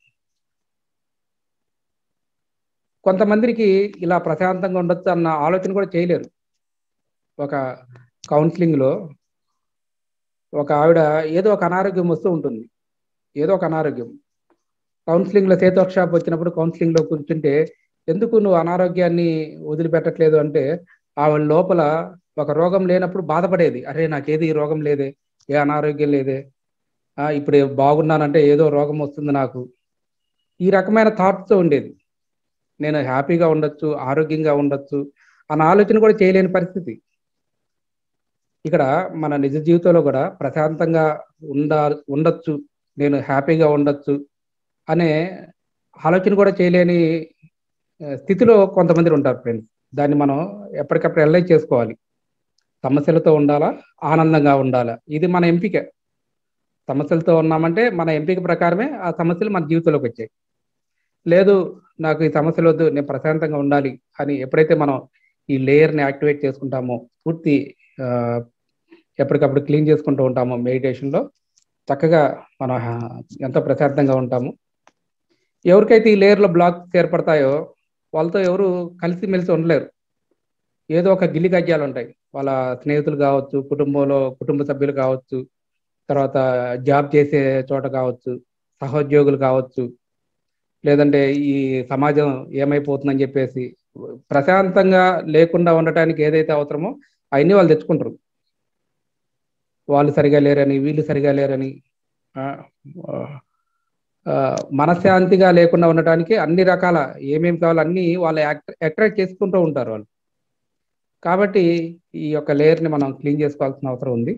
కొంతమందికి ఇలా ప్రశాంతంగా ఉండొచ్చు అన్న ఆలోచన కూడా చేయలేరు ఒక కౌన్సిలింగ్లో ఒక ఆవిడ ఏదో ఒక అనారోగ్యం వస్తూ ఉంటుంది ఏదో ఒక అనారోగ్యం కౌన్సిలింగ్లో చేతి వర్క్ షాప్ వచ్చినప్పుడు కౌన్సిలింగ్లో కూర్చుంటే ఎందుకు నువ్వు అనారోగ్యాన్ని వదిలిపెట్టట్లేదు అంటే ఆవిడ లోపల ఒక రోగం లేనప్పుడు బాధపడేది అరే నాకేది ఈ రోగం లేదే ఏ అనారోగ్యం లేదే ఆ, ఇప్పుడు బాగున్నానంటే ఏదో రోగం వస్తుంది నాకు ఈ రకమైన థాట్స్తో ఉండేది నేను హ్యాపీగా ఉండొచ్చు ఆరోగ్యంగా ఉండొచ్చు అన్న ఆలోచన కూడా చేయలేని పరిస్థితి ఇక్కడ మన నిజ జీవితంలో కూడా ప్రశాంతంగా ఉండ ఉండొచ్చు నేను హ్యాపీగా ఉండొచ్చు అనే ఆలోచన కూడా చేయలేని ఆ, స్థితిలో కొంతమంది ఉంటారు ఫ్రెండ్స్ దాన్ని మనం ఎప్పటికప్పుడు రియలైజ్ చేసుకోవాలి సమస్యలతో ఉండాలా ఆనందంగా ఉండాలా ఇది మన ఎంపిక సమస్యలతో ఉన్నామంటే మన ఎంపిక ప్రకారమే ఆ సమస్యలు మన జీవితంలోకి వచ్చాయి లేదు నాకు ఈ సమస్యలు వద్దు నేను ప్రశాంతంగా ఉండాలి అని ఎప్పుడైతే మనం ఈ లేయర్ని యాక్టివేట్ చేసుకుంటామో పూర్తి ఆ, ఎప్పటికప్పుడు క్లీన్ చేసుకుంటూ ఉంటామో మెడిటేషన్లో చక్కగా మనం ఆ, ఎంతో ప్రశాంతంగా ఉంటాము ఎవరికైతే ఈ లేయర్లో బ్లాక్స్ ఏర్పడతాయో వాళ్ళతో ఎవరు కలిసిమెలిసి ఉండలేరు ఏదో ఒక గిల్లి గజ్జాలు ఉంటాయి వాళ్ళ స్నేహితులు కావచ్చు కుటుంబంలో కుటుంబ సభ్యులు కావచ్చు తర్వాత జాబ్ చేసే చోట కావచ్చు సహోద్యోగులు కావచ్చు లేదంటే ఈ సమాజం ఏమైపోతుందని చెప్పేసి ప్రశాంతంగా లేకుండా ఉండటానికి ఏదైతే అవసరమో అవన్నీ వాళ్ళు తెచ్చుకుంటారు వాళ్ళు సరిగా లేరని వీళ్ళు సరిగా లేరని ఆ, ఆ, మనశ్శాంతిగా లేకుండా ఉండటానికి అన్ని రకాల ఏమేమి కావాలో అన్ని వాళ్ళు అట్రాక్ట్ చేసుకుంటూ ఉంటారు వాళ్ళు కాబట్టి ఈ యొక్క లేయర్ని మనం క్లీన్ చేసుకోవాల్సిన అవసరం ఉంది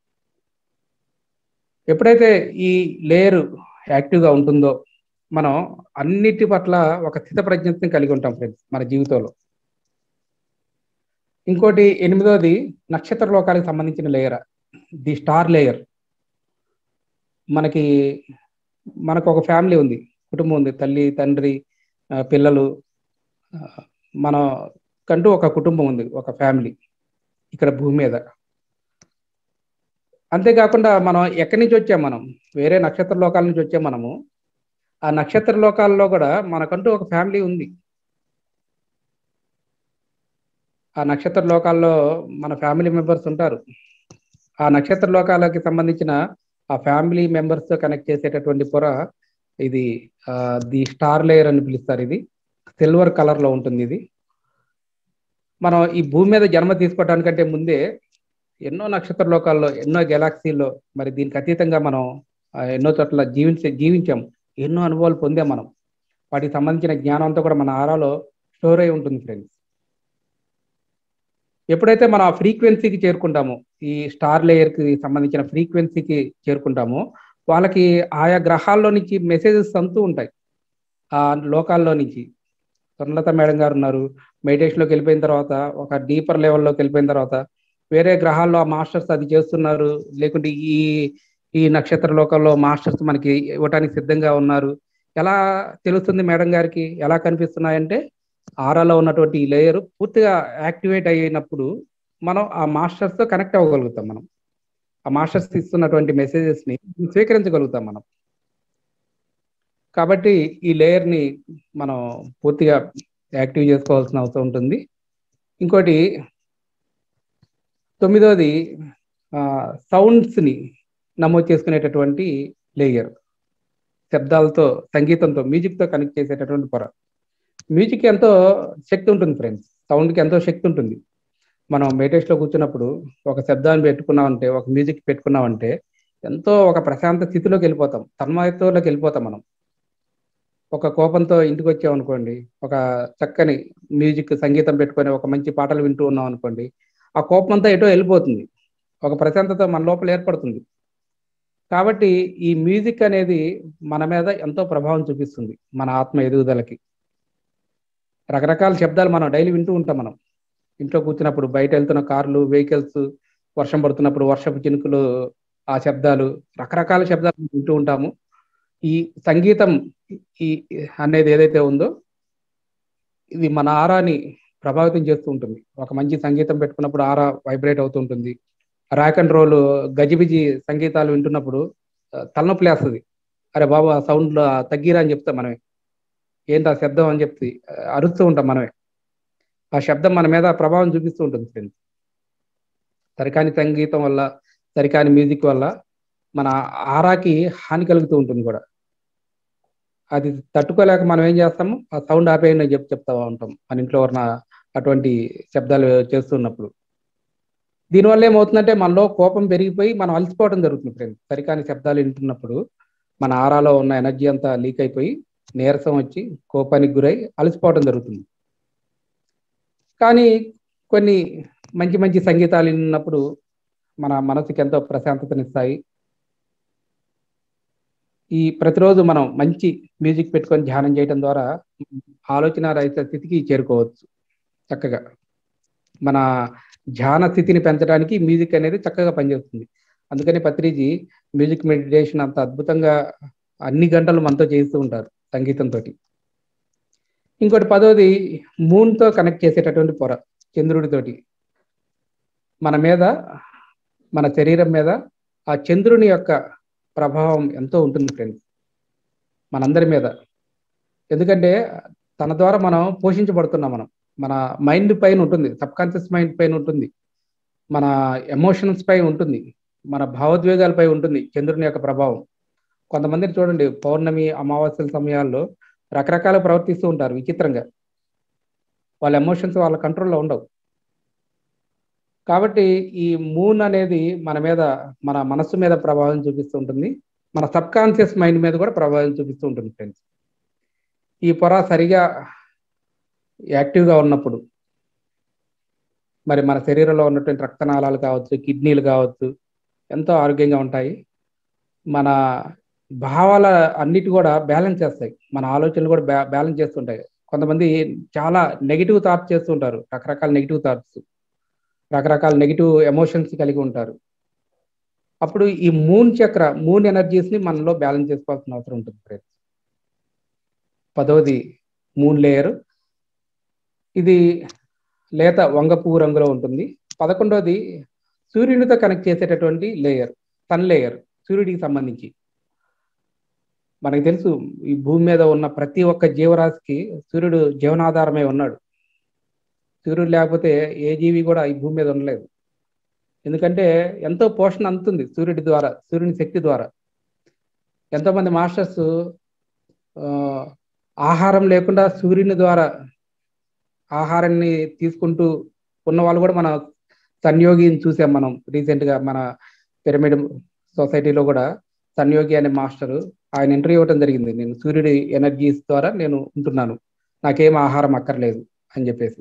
ఎప్పుడైతే ఈ లేయర్ యాక్టివ్గా ఉంటుందో మనం అన్నిటి పట్ల ఒక స్థిత ప్రజ్ఞతని కలిగి ఉంటాం ఫ్రెండ్స్ మన జీవితంలో ఇంకోటి ఎనిమిదోది నక్షత్ర లోకాలకు సంబంధించిన లేయర్ ది స్టార్ లేయర్ మనకి మనకు ఒక ఫ్యామిలీ ఉంది కుటుంబం ఉంది తల్లి తండ్రి ఆ, పిల్లలు ఆ, మన కంటూ ఒక కుటుంబం ఉంది ఒక ఫ్యామిలీ ఇక్కడ భూమి మీద అంతేకాకుండా మనం ఎక్కడి నుంచి వచ్చాం మనం వేరే నక్షత్ర లోకాల నుంచి వచ్చాం మనము ఆ నక్షత్ర లోకాల్లో కూడా మనకంటూ ఒక ఫ్యామిలీ ఉంది ఆ నక్షత్ర లోకాల్లో మన ఫ్యామిలీ మెంబర్స్ ఉంటారు ఆ నక్షత్ర లోకాలకి సంబంధించిన ఆ ఫ్యామిలీ మెంబర్స్ తో కనెక్ట్ చేసేటటువంటి పొర ఇది ది స్టార్ లేయర్ అని పిలుస్తారు ఇది సిల్వర్ కలర్ లో ఉంటుంది ఇది మనం ఈ భూమి మీద జన్మ తీసుకోవడానికంటే ముందే ఎన్నో నక్షత్ర లోకాల్లో ఎన్నో గెలాక్సీల్లో మరి దీనికి అతీతంగా మనం ఆ, ఎన్నో చోట్ల జీవించే జీవించాం ఎన్నో అనుభవాలు పొందాం మనం వాటికి సంబంధించిన జ్ఞానం అంతా కూడా మన ఆరాలో స్టోర్ అయి ఉంటుంది ఫ్రెండ్స్ ఎప్పుడైతే మనం ఆ ఫ్రీక్వెన్సీకి చేరుకుంటామో ఈ స్టార్ లేయర్కి సంబంధించిన ఫ్రీక్వెన్సీకి చేరుకుంటామో వాళ్ళకి ఆయా గ్రహాల్లో నుంచి మెసేజెస్ అంతూ ఉంటాయి ఆ లోకాల్లో నుంచి స్వర్ణలత మేడం గారు ఉన్నారు మెడిటేషన్లోకి వెళ్ళిపోయిన తర్వాత ఒక డీపర్ లెవెల్లోకి వెళ్ళిపోయిన తర్వాత వేరే గ్రహాల్లో ఆ మాస్టర్స్ అది చేస్తున్నారు లేకుంటే ఈ ఈ నక్షత్ర లోకంలో మాస్టర్స్ మనకి ఇవ్వటానికి సిద్ధంగా ఉన్నారు ఎలా తెలుస్తుంది మేడం గారికి ఎలా కనిపిస్తున్నాయంటే ఆరాలో ఉన్నటువంటి ఈ లేయర్ పూర్తిగా యాక్టివేట్ అయినప్పుడు మనం ఆ మాస్టర్స్ తో కనెక్ట్ అవ్వగలుగుతాం మనం ఆ మాస్టర్స్ ఇస్తున్నటువంటి మెసేజెస్ ని స్వీకరించగలుగుతాం మనం కాబట్టి ఈ లేయర్ ని మనం పూర్తిగా యాక్టివ్ చేసుకోవాల్సిన అవసరం ఉంటుంది ఇంకోటి తొమ్మిదోది సౌండ్స్ ని నమోదు చేసుకునేటటువంటి లేయర్ శబ్దాలతో సంగీతంతో మ్యూజిక్ తో కనెక్ట్ చేసేటటువంటి పొర మ్యూజిక్ ఎంతో శక్తి ఉంటుంది ఫ్రెండ్స్ సౌండ్కి ఎంతో శక్తి ఉంటుంది మనం మేటేష్ లో కూర్చున్నప్పుడు ఒక శబ్దాన్ని పెట్టుకున్నామంటే ఒక మ్యూజిక్ పెట్టుకున్నామంటే ఎంతో ఒక ప్రశాంత స్థితిలోకి వెళ్ళిపోతాం తన్మయత్వంలోకి వెళ్ళిపోతాం మనం ఒక కోపంతో ఇంటికి వచ్చాం అనుకోండి ఒక చక్కని మ్యూజిక్ సంగీతం పెట్టుకొని ఒక మంచి పాటలు వింటూ ఉన్నాం అనుకోండి ఆ కోపం అంతా ఎటో వెళ్ళిపోతుంది ఒక ప్రశాంతత మన లోపల ఏర్పడుతుంది కాబట్టి ఈ మ్యూజిక్ అనేది మన మీద ఎంతో ప్రభావం చూపిస్తుంది మన ఆత్మ ఎదుగుదలకి రకరకాల శబ్దాలు మనం డైలీ వింటూ ఉంటాం మనం ఇంట్లో కూర్చున్నప్పుడు బయట వెళ్తున్న కార్లు వెహికల్స్ వర్షం పడుతున్నప్పుడు వర్షపు చినుకులు ఆ శబ్దాలు రకరకాల శబ్దాలు వింటూ ఉంటాము ఈ సంగీతం ఈ అనేది ఏదైతే ఉందో ఇది మన ఆరాని ప్రభావితం చేస్తూ ఉంటుంది ఒక మంచి సంగీతం పెట్టుకున్నప్పుడు ఆరా వైబ్రేట్ అవుతూ ఉంటుంది రాక్ అండ్ రోల్ గజిబిజి సంగీతాలు వింటున్నప్పుడు తలనొప్పి లేస్తుంది అరే బాబు ఆ సౌండ్ తగ్గిరా అని చెప్తాం మనమే ఏంటి ఆ శబ్దం అని చెప్పి అరుస్తూ ఉంటాం మనమే ఆ శబ్దం మన మీద ప్రభావం చూపిస్తూ ఉంటుంది ఫ్రెండ్స్ సరికాని సంగీతం వల్ల సరికాని మ్యూజిక్ వల్ల మన ఆరాకి హాని కలుగుతూ ఉంటుంది కూడా అది తట్టుకోలేక మనం ఏం చేస్తాము ఆ సౌండ్ ఆపేయండి అని చెప్పి చెప్తా ఉంటాం మన ఇంట్లో ఉన్న అటువంటి శబ్దాలు చేస్తున్నప్పుడు దీనివల్ల ఏమవుతుందంటే మనలో కోపం పెరిగిపోయి మనం అలసిపోవడం జరుగుతుంది ఫ్రెండ్స్ సరికాని శబ్దాలు వింటున్నప్పుడు మన ఆరాలో ఉన్న ఎనర్జీ అంతా లీక్ అయిపోయి నీరసం వచ్చి కోపానికి గురై అలసిపోవడం జరుగుతుంది కానీ కొన్ని మంచి మంచి సంగీతాలు విన్నప్పుడు మన మనసుకి ఎంతో ప్రశాంతతనిస్తాయి ఈ ప్రతిరోజు మనం మంచి మ్యూజిక్ పెట్టుకొని ధ్యానం చేయడం ద్వారా ఆలోచన రహిత స్థితికి చేరుకోవచ్చు చక్కగా మన ధ్యాన స్థితిని పెంచడానికి మ్యూజిక్ అనేది చక్కగా పనిచేస్తుంది అందుకని పత్రిజీ మ్యూజిక్ మెడిటేషన్ అంత అద్భుతంగా అన్ని గంటలు మనతో చేస్తూ ఉంటారు సంగీతంతో ఇంకోటి పదోది మూన్తో కనెక్ట్ చేసేటటువంటి పొర చంద్రుడితోటి మన మీద మన శరీరం మీద ఆ చంద్రుని యొక్క ప్రభావం ఎంతో ఉంటుంది ఫ్రెండ్స్ మనందరి మీద ఎందుకంటే తన ద్వారా మనం పోషించబడుతున్నాం మనం మన మైండ్ పైన ఉంటుంది సబ్ కాన్షియస్ మైండ్ పైన ఉంటుంది మన ఎమోషన్స్ పై ఉంటుంది మన భావోద్వేగాలపై ఉంటుంది చంద్రుని యొక్క ప్రభావం కొంతమందిని చూడండి పౌర్ణమి అమావాస్యల సమయాల్లో రకరకాల ప్రవర్తిస్తూ ఉంటారు విచిత్రంగా వాళ్ళ ఎమోషన్స్ వాళ్ళ కంట్రోల్లో ఉండవు కాబట్టి ఈ మూన్ అనేది మన మీద మన మనస్సు మీద ప్రభావం చూపిస్తూ ఉంటుంది మన సబ్ కాన్షియస్ మైండ్ మీద కూడా ప్రభావం చూపిస్తూ ఉంటుంది ఫ్రెండ్స్ ఈ పొర సరిగా యాక్టివ్గా ఉన్నప్పుడు మరి మన శరీరంలో ఉన్నటువంటి రక్తనాళాలు కావచ్చు కిడ్నీలు కావచ్చు ఎంతో ఆరోగ్యంగా ఉంటాయి మన భావాల అన్నిటి కూడా బ్యాలెన్స్ చేస్తాయి మన ఆలోచనలు కూడా బ్యా బ్యాలెన్స్ చేస్తుంటాయి కొంతమంది చాలా నెగిటివ్ థాట్స్ చేస్తుంటారు రకరకాల నెగిటివ్ థాట్స్ రకరకాల నెగిటివ్ ఎమోషన్స్ కలిగి ఉంటారు అప్పుడు ఈ మూన్ చక్ర మూన్ ఎనర్జీస్ ని మనలో బ్యాలెన్స్ చేసుకోవాల్సిన అవసరం ఉంటుంది ఫ్రెండ్స్ పదవది మూన్ లేయర్ ఇది లేత వంగ రంగులో ఉంటుంది పదకొండవది సూర్యునితో కనెక్ట్ చేసేటటువంటి లేయర్ సన్ లేయర్ సూర్యుడికి సంబంధించి మనకి తెలుసు ఈ భూమి మీద ఉన్న ప్రతి ఒక్క జీవరాశికి సూర్యుడు జీవనాధారమే ఉన్నాడు సూర్యుడు లేకపోతే ఏ జీవి కూడా ఈ భూమి మీద ఉండలేదు ఎందుకంటే ఎంతో పోషణ అందుతుంది సూర్యుడి ద్వారా సూర్యుని శక్తి ద్వారా ఎంతోమంది మాస్టర్స్ ఆహారం లేకుండా సూర్యుని ద్వారా ఆహారాన్ని తీసుకుంటూ ఉన్న వాళ్ళు కూడా మన సన్యోగిని చూసాం మనం రీసెంట్గా మన పిరమిడ్ సొసైటీలో కూడా సన్యోగి అనే మాస్టర్ ఆయన ఇంటర్వ్యూ ఇవ్వడం జరిగింది నేను సూర్యుడి ఎనర్జీస్ ద్వారా నేను ఉంటున్నాను నాకేం ఆహారం అక్కర్లేదు అని చెప్పేసి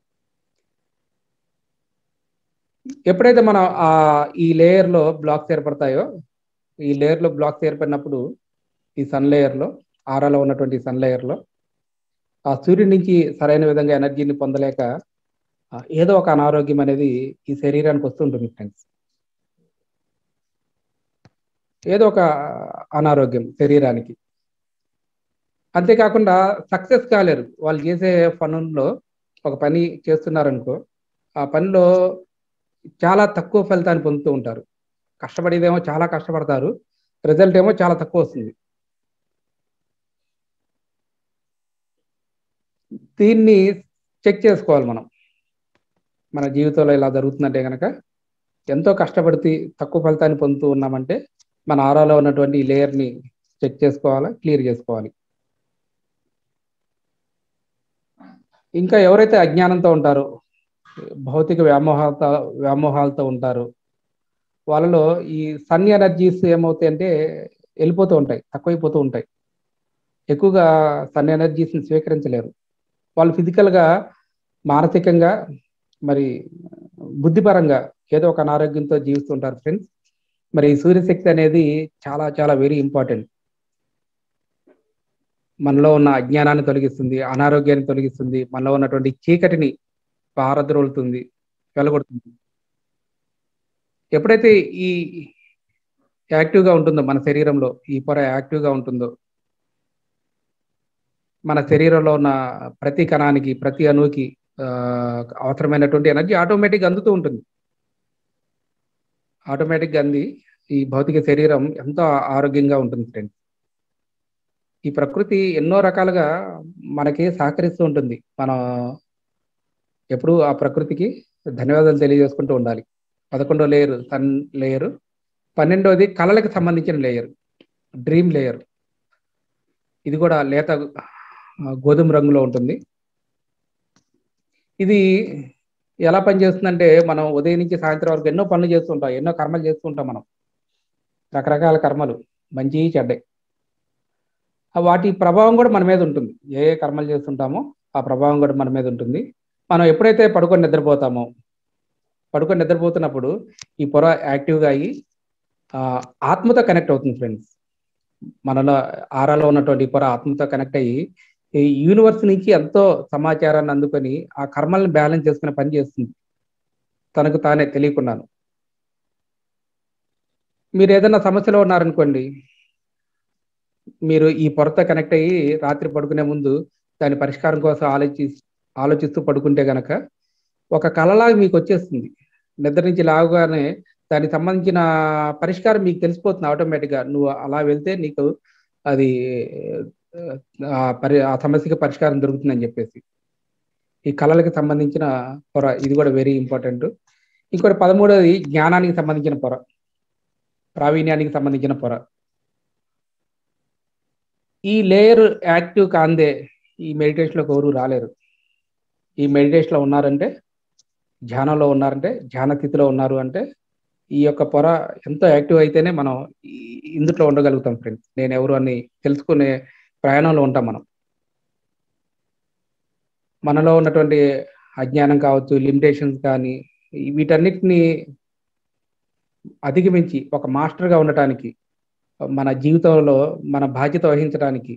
ఎప్పుడైతే మనం ఆ ఈ లేయర్లో బ్లాక్స్ ఏర్పడతాయో ఈ లేయర్లో బ్లాక్స్ ఏర్పడినప్పుడు ఈ సన్ లేయర్లో ఆరాలో ఉన్నటువంటి సన్ లేయర్లో ఆ సూర్యుడి నుంచి సరైన విధంగా ఎనర్జీని పొందలేక ఆ, ఏదో ఒక అనారోగ్యం అనేది ఈ శరీరానికి వస్తుంటుంది ఫ్రెండ్స్ ఏదో ఒక అనారోగ్యం శరీరానికి అంతేకాకుండా సక్సెస్ కాలేరు వాళ్ళు చేసే పనుల్లో ఒక పని చేస్తున్నారనుకో ఆ పనిలో చాలా తక్కువ ఫలితాన్ని పొందుతూ ఉంటారు కష్టపడేదేమో చాలా కష్టపడతారు రిజల్ట్ ఏమో చాలా తక్కువ వస్తుంది దీన్ని చెక్ చేసుకోవాలి మనం మన జీవితంలో ఇలా జరుగుతుందంటే కనుక ఎంతో కష్టపడితే తక్కువ ఫలితాన్ని పొందుతూ ఉన్నామంటే మన ఆరాలో ఉన్నటువంటి ఈ లేయర్ని చెక్ చేసుకోవాలా క్లియర్ చేసుకోవాలి ఇంకా ఎవరైతే అజ్ఞానంతో ఉంటారో భౌతిక వ్యామోహాలతో వ్యామోహాలతో ఉంటారో వాళ్ళలో ఈ సన్ ఎనర్జీస్ ఏమవుతాయి అంటే వెళ్ళిపోతూ ఉంటాయి తక్కువైపోతూ ఉంటాయి ఎక్కువగా సన్ ఎనర్జీస్ని స్వీకరించలేరు వాళ్ళు ఫిజికల్గా మానసికంగా మరి బుద్ధిపరంగా ఏదో ఒక అనారోగ్యంతో జీవిస్తుంటారు ఫ్రెండ్స్ మరి ఈ సూర్యశక్తి అనేది చాలా చాలా వెరీ ఇంపార్టెంట్ మనలో ఉన్న అజ్ఞానాన్ని తొలగిస్తుంది అనారోగ్యాన్ని తొలగిస్తుంది మనలో ఉన్నటువంటి చీకటిని పారద్రోలుతుంది వెలగొడుతుంది ఎప్పుడైతే ఈ యాక్టివ్గా ఉంటుందో మన శరీరంలో ఈ పొర యాక్టివ్గా ఉంటుందో మన శరీరంలో ఉన్న ప్రతి కణానికి ప్రతి అణువుకి ఆ, అవసరమైనటువంటి ఎనర్జీ ఆటోమేటిక్గా అందుతూ ఉంటుంది ఆటోమేటిక్గా అంది ఈ భౌతిక శరీరం ఎంతో ఆరోగ్యంగా ఉంటుంది ఫ్రెండ్స్ ఈ ప్రకృతి ఎన్నో రకాలుగా మనకి సహకరిస్తూ ఉంటుంది మనం ఎప్పుడు ఆ ప్రకృతికి ధన్యవాదాలు తెలియజేసుకుంటూ ఉండాలి పదకొండో లేయర్ సన్ లేయర్ పన్నెండోది కళలకు సంబంధించిన లేయర్ డ్రీమ్ లేయర్ ఇది కూడా లేత ఆ, గోధుమ రంగులో ఉంటుంది ఇది ఎలా పనిచేస్తుందంటే మనం ఉదయం నుంచి సాయంత్రం వరకు ఎన్నో పనులు చేస్తుంటాం ఎన్నో కర్మలు చేస్తుంటాం మనం రకరకాల కర్మలు మంచి చెడ్డే ఆ వాటి ప్రభావం కూడా మన మీద ఉంటుంది ఏ ఏ కర్మలు చేస్తుంటామో ఆ ప్రభావం కూడా మన మీద ఉంటుంది మనం ఎప్పుడైతే పడుకొని నిద్రపోతామో పడుకొని నిద్రపోతున్నప్పుడు ఈ పొర యాక్టివ్గా అయ్యి ఆ, ఆత్మతో కనెక్ట్ అవుతుంది ఫ్రెండ్స్ మనలో ఆరాలో ఉన్నటువంటి ఈ పొర ఆత్మతో కనెక్ట్ అయ్యి ఈ యూనివర్స్ నుంచి ఎంతో సమాచారాన్ని అందుకొని ఆ కర్మల్ని బ్యాలెన్స్ చేసుకునే పని చేస్తుంది తనకు తానే తెలియకున్నాను మీరు ఏదైనా సమస్యలో ఉన్నారనుకోండి మీరు ఈ పొరతో కనెక్ట్ అయ్యి రాత్రి పడుకునే ముందు దాని పరిష్కారం కోసం ఆలోచి ఆలోచిస్తూ పడుకుంటే గనక ఒక కళలాగా మీకు వచ్చేస్తుంది నిద్ర నుంచి లాగానే దానికి సంబంధించిన పరిష్కారం మీకు తెలిసిపోతుంది ఆటోమేటిక్గా నువ్వు అలా వెళ్తే నీకు అది ఆ పరి ఆ సమస్యకి పరిష్కారం దొరుకుతుందని చెప్పేసి ఈ కళలకు సంబంధించిన పొర ఇది కూడా వెరీ ఇంపార్టెంట్ ఇంకోటి పదమూడవది జ్ఞానానికి సంబంధించిన పొర ప్రావీణ్యానికి సంబంధించిన పొర ఈ లేయర్ యాక్టివ్ కాందే ఈ మెడిటేషన్లోకి ఎవరు రాలేరు ఈ మెడిటేషన్లో ఉన్నారంటే ధ్యానంలో ఉన్నారంటే ధ్యాన స్థితిలో ఉన్నారు అంటే ఈ యొక్క పొర ఎంతో యాక్టివ్ అయితేనే మనం ఈ- ఇందులో ఉండగలుగుతాం ఫ్రెండ్స్ నేను ఎవరు అని తెలుసుకునే ప్రయాణంలో ఉంటాం మనం మనలో ఉన్నటువంటి అజ్ఞానం కావచ్చు లిమిటేషన్స్ కానీ ఈ వీటన్నిటిని అధిగమించి ఒక మాస్టర్గా ఉండటానికి మన జీవితంలో మన బాధ్యత వహించడానికి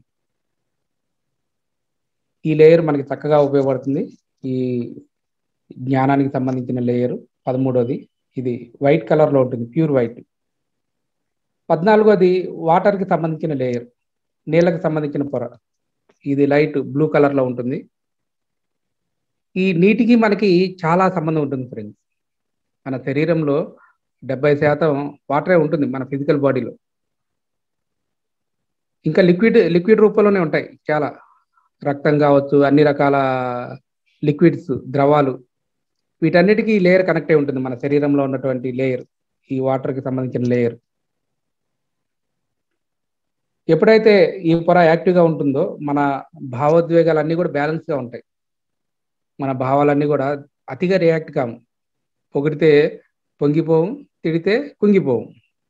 ఈ లేయర్ మనకి చక్కగా ఉపయోగపడుతుంది ఈ జ్ఞానానికి సంబంధించిన లేయర్ పదమూడోది ఇది వైట్ కలర్లో ఉంటుంది ప్యూర్ వైట్ పద్నాలుగోది వాటర్కి సంబంధించిన లేయర్ నీళ్ళకి సంబంధించిన పొర ఇది లైట్ బ్లూ కలర్లో ఉంటుంది ఈ నీటికి మనకి చాలా సంబంధం ఉంటుంది ఫ్రెండ్స్ మన శరీరంలో డెబ్బై శాతం వాటరే ఉంటుంది మన ఫిజికల్ బాడీలో ఇంకా లిక్విడ్ లిక్విడ్ రూపంలోనే ఉంటాయి చాలా రక్తం కావచ్చు అన్ని రకాల లిక్విడ్స్ ద్రవాలు వీటన్నిటికీ ఈ లేయర్ కనెక్ట్ అయి ఉంటుంది మన శరీరంలో ఉన్నటువంటి లేయర్ ఈ వాటర్కి సంబంధించిన లేయర్ ఎప్పుడైతే ఈ పొర యాక్టివ్గా ఉంటుందో మన భావోద్వేగాలన్నీ కూడా బ్యాలెన్స్గా ఉంటాయి మన భావాలన్నీ కూడా అతిగా రియాక్ట్ కాము పొగిడితే పొంగిపోవు తిడితే కుంగిపోవు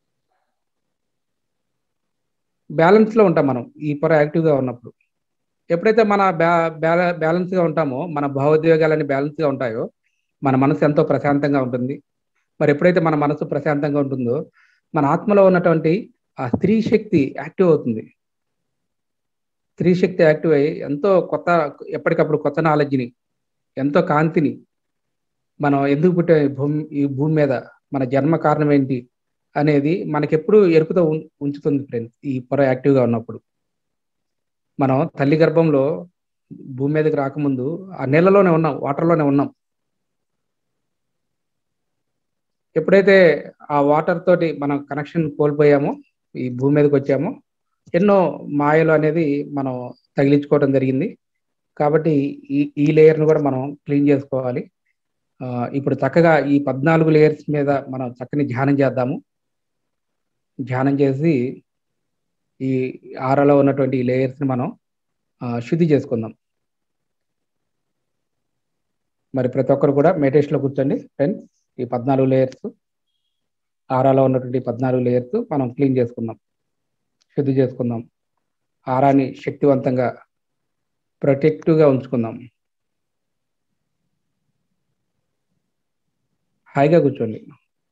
బ్యాలెన్స్లో ఉంటాం మనం ఈ పొర యాక్టివ్గా ఉన్నప్పుడు ఎప్పుడైతే మన బ్యా బ్యాల బ్యాలెన్స్గా ఉంటామో మన భావోద్వేగాలన్నీ బ్యాలెన్స్గా ఉంటాయో మన మనసు ఎంతో ప్రశాంతంగా ఉంటుంది మరి ఎప్పుడైతే మన మనసు ప్రశాంతంగా ఉంటుందో మన ఆత్మలో ఉన్నటువంటి ఆ స్త్రీ శక్తి యాక్టివ్ అవుతుంది స్త్రీ శక్తి యాక్టివ్ అయ్యి ఎంతో కొత్త ఎప్పటికప్పుడు కొత్త నాలెడ్జ్ని ఎంతో కాంతిని మనం ఎందుకు పుట్టే భూమి ఈ భూమి మీద మన జన్మ కారణం ఏంటి అనేది మనకెప్పుడు ఎరుపుతో ఉం- ఉంచుతుంది ఫ్రెండ్స్ ఈ పొర యాక్టివ్గా ఉన్నప్పుడు మనం తల్లి గర్భంలో భూమి మీదకి రాకముందు ఆ నీళ్ళలోనే ఉన్నాం వాటర్లోనే ఉన్నాం ఎప్పుడైతే ఆ వాటర్ తోటి మనం కనెక్షన్ కోల్పోయామో ఈ భూమి మీదకి వచ్చామో ఎన్నో మాయలు అనేది మనం తగిలించుకోవడం జరిగింది కాబట్టి ఈ ఈ లేయర్ను కూడా మనం క్లీన్ చేసుకోవాలి ఆ, ఇప్పుడు చక్కగా ఈ పద్నాలుగు లేయర్స్ మీద మనం చక్కని ధ్యానం చేద్దాము ధ్యానం చేసి ఈ ఆరలో ఉన్నటువంటి ఈ లేయర్స్ని మనం ఆ, శుద్ధి చేసుకుందాం మరి ప్రతి ఒక్కరు కూడా meditation లో కూర్చోండి ఫ్రెండ్స్ ఈ పద్నాలుగు లేయర్స్ ఆరాలో ఉన్నటువంటి పద్నాలుగు లేయర్స్ మనం క్లీన్ చేసుకుందాం శుద్ధి చేసుకుందాం ఆరాన్ని శక్తివంతంగా ప్రొటెక్టివ్గా ఉంచుకుందాం హాయిగా కూర్చోండి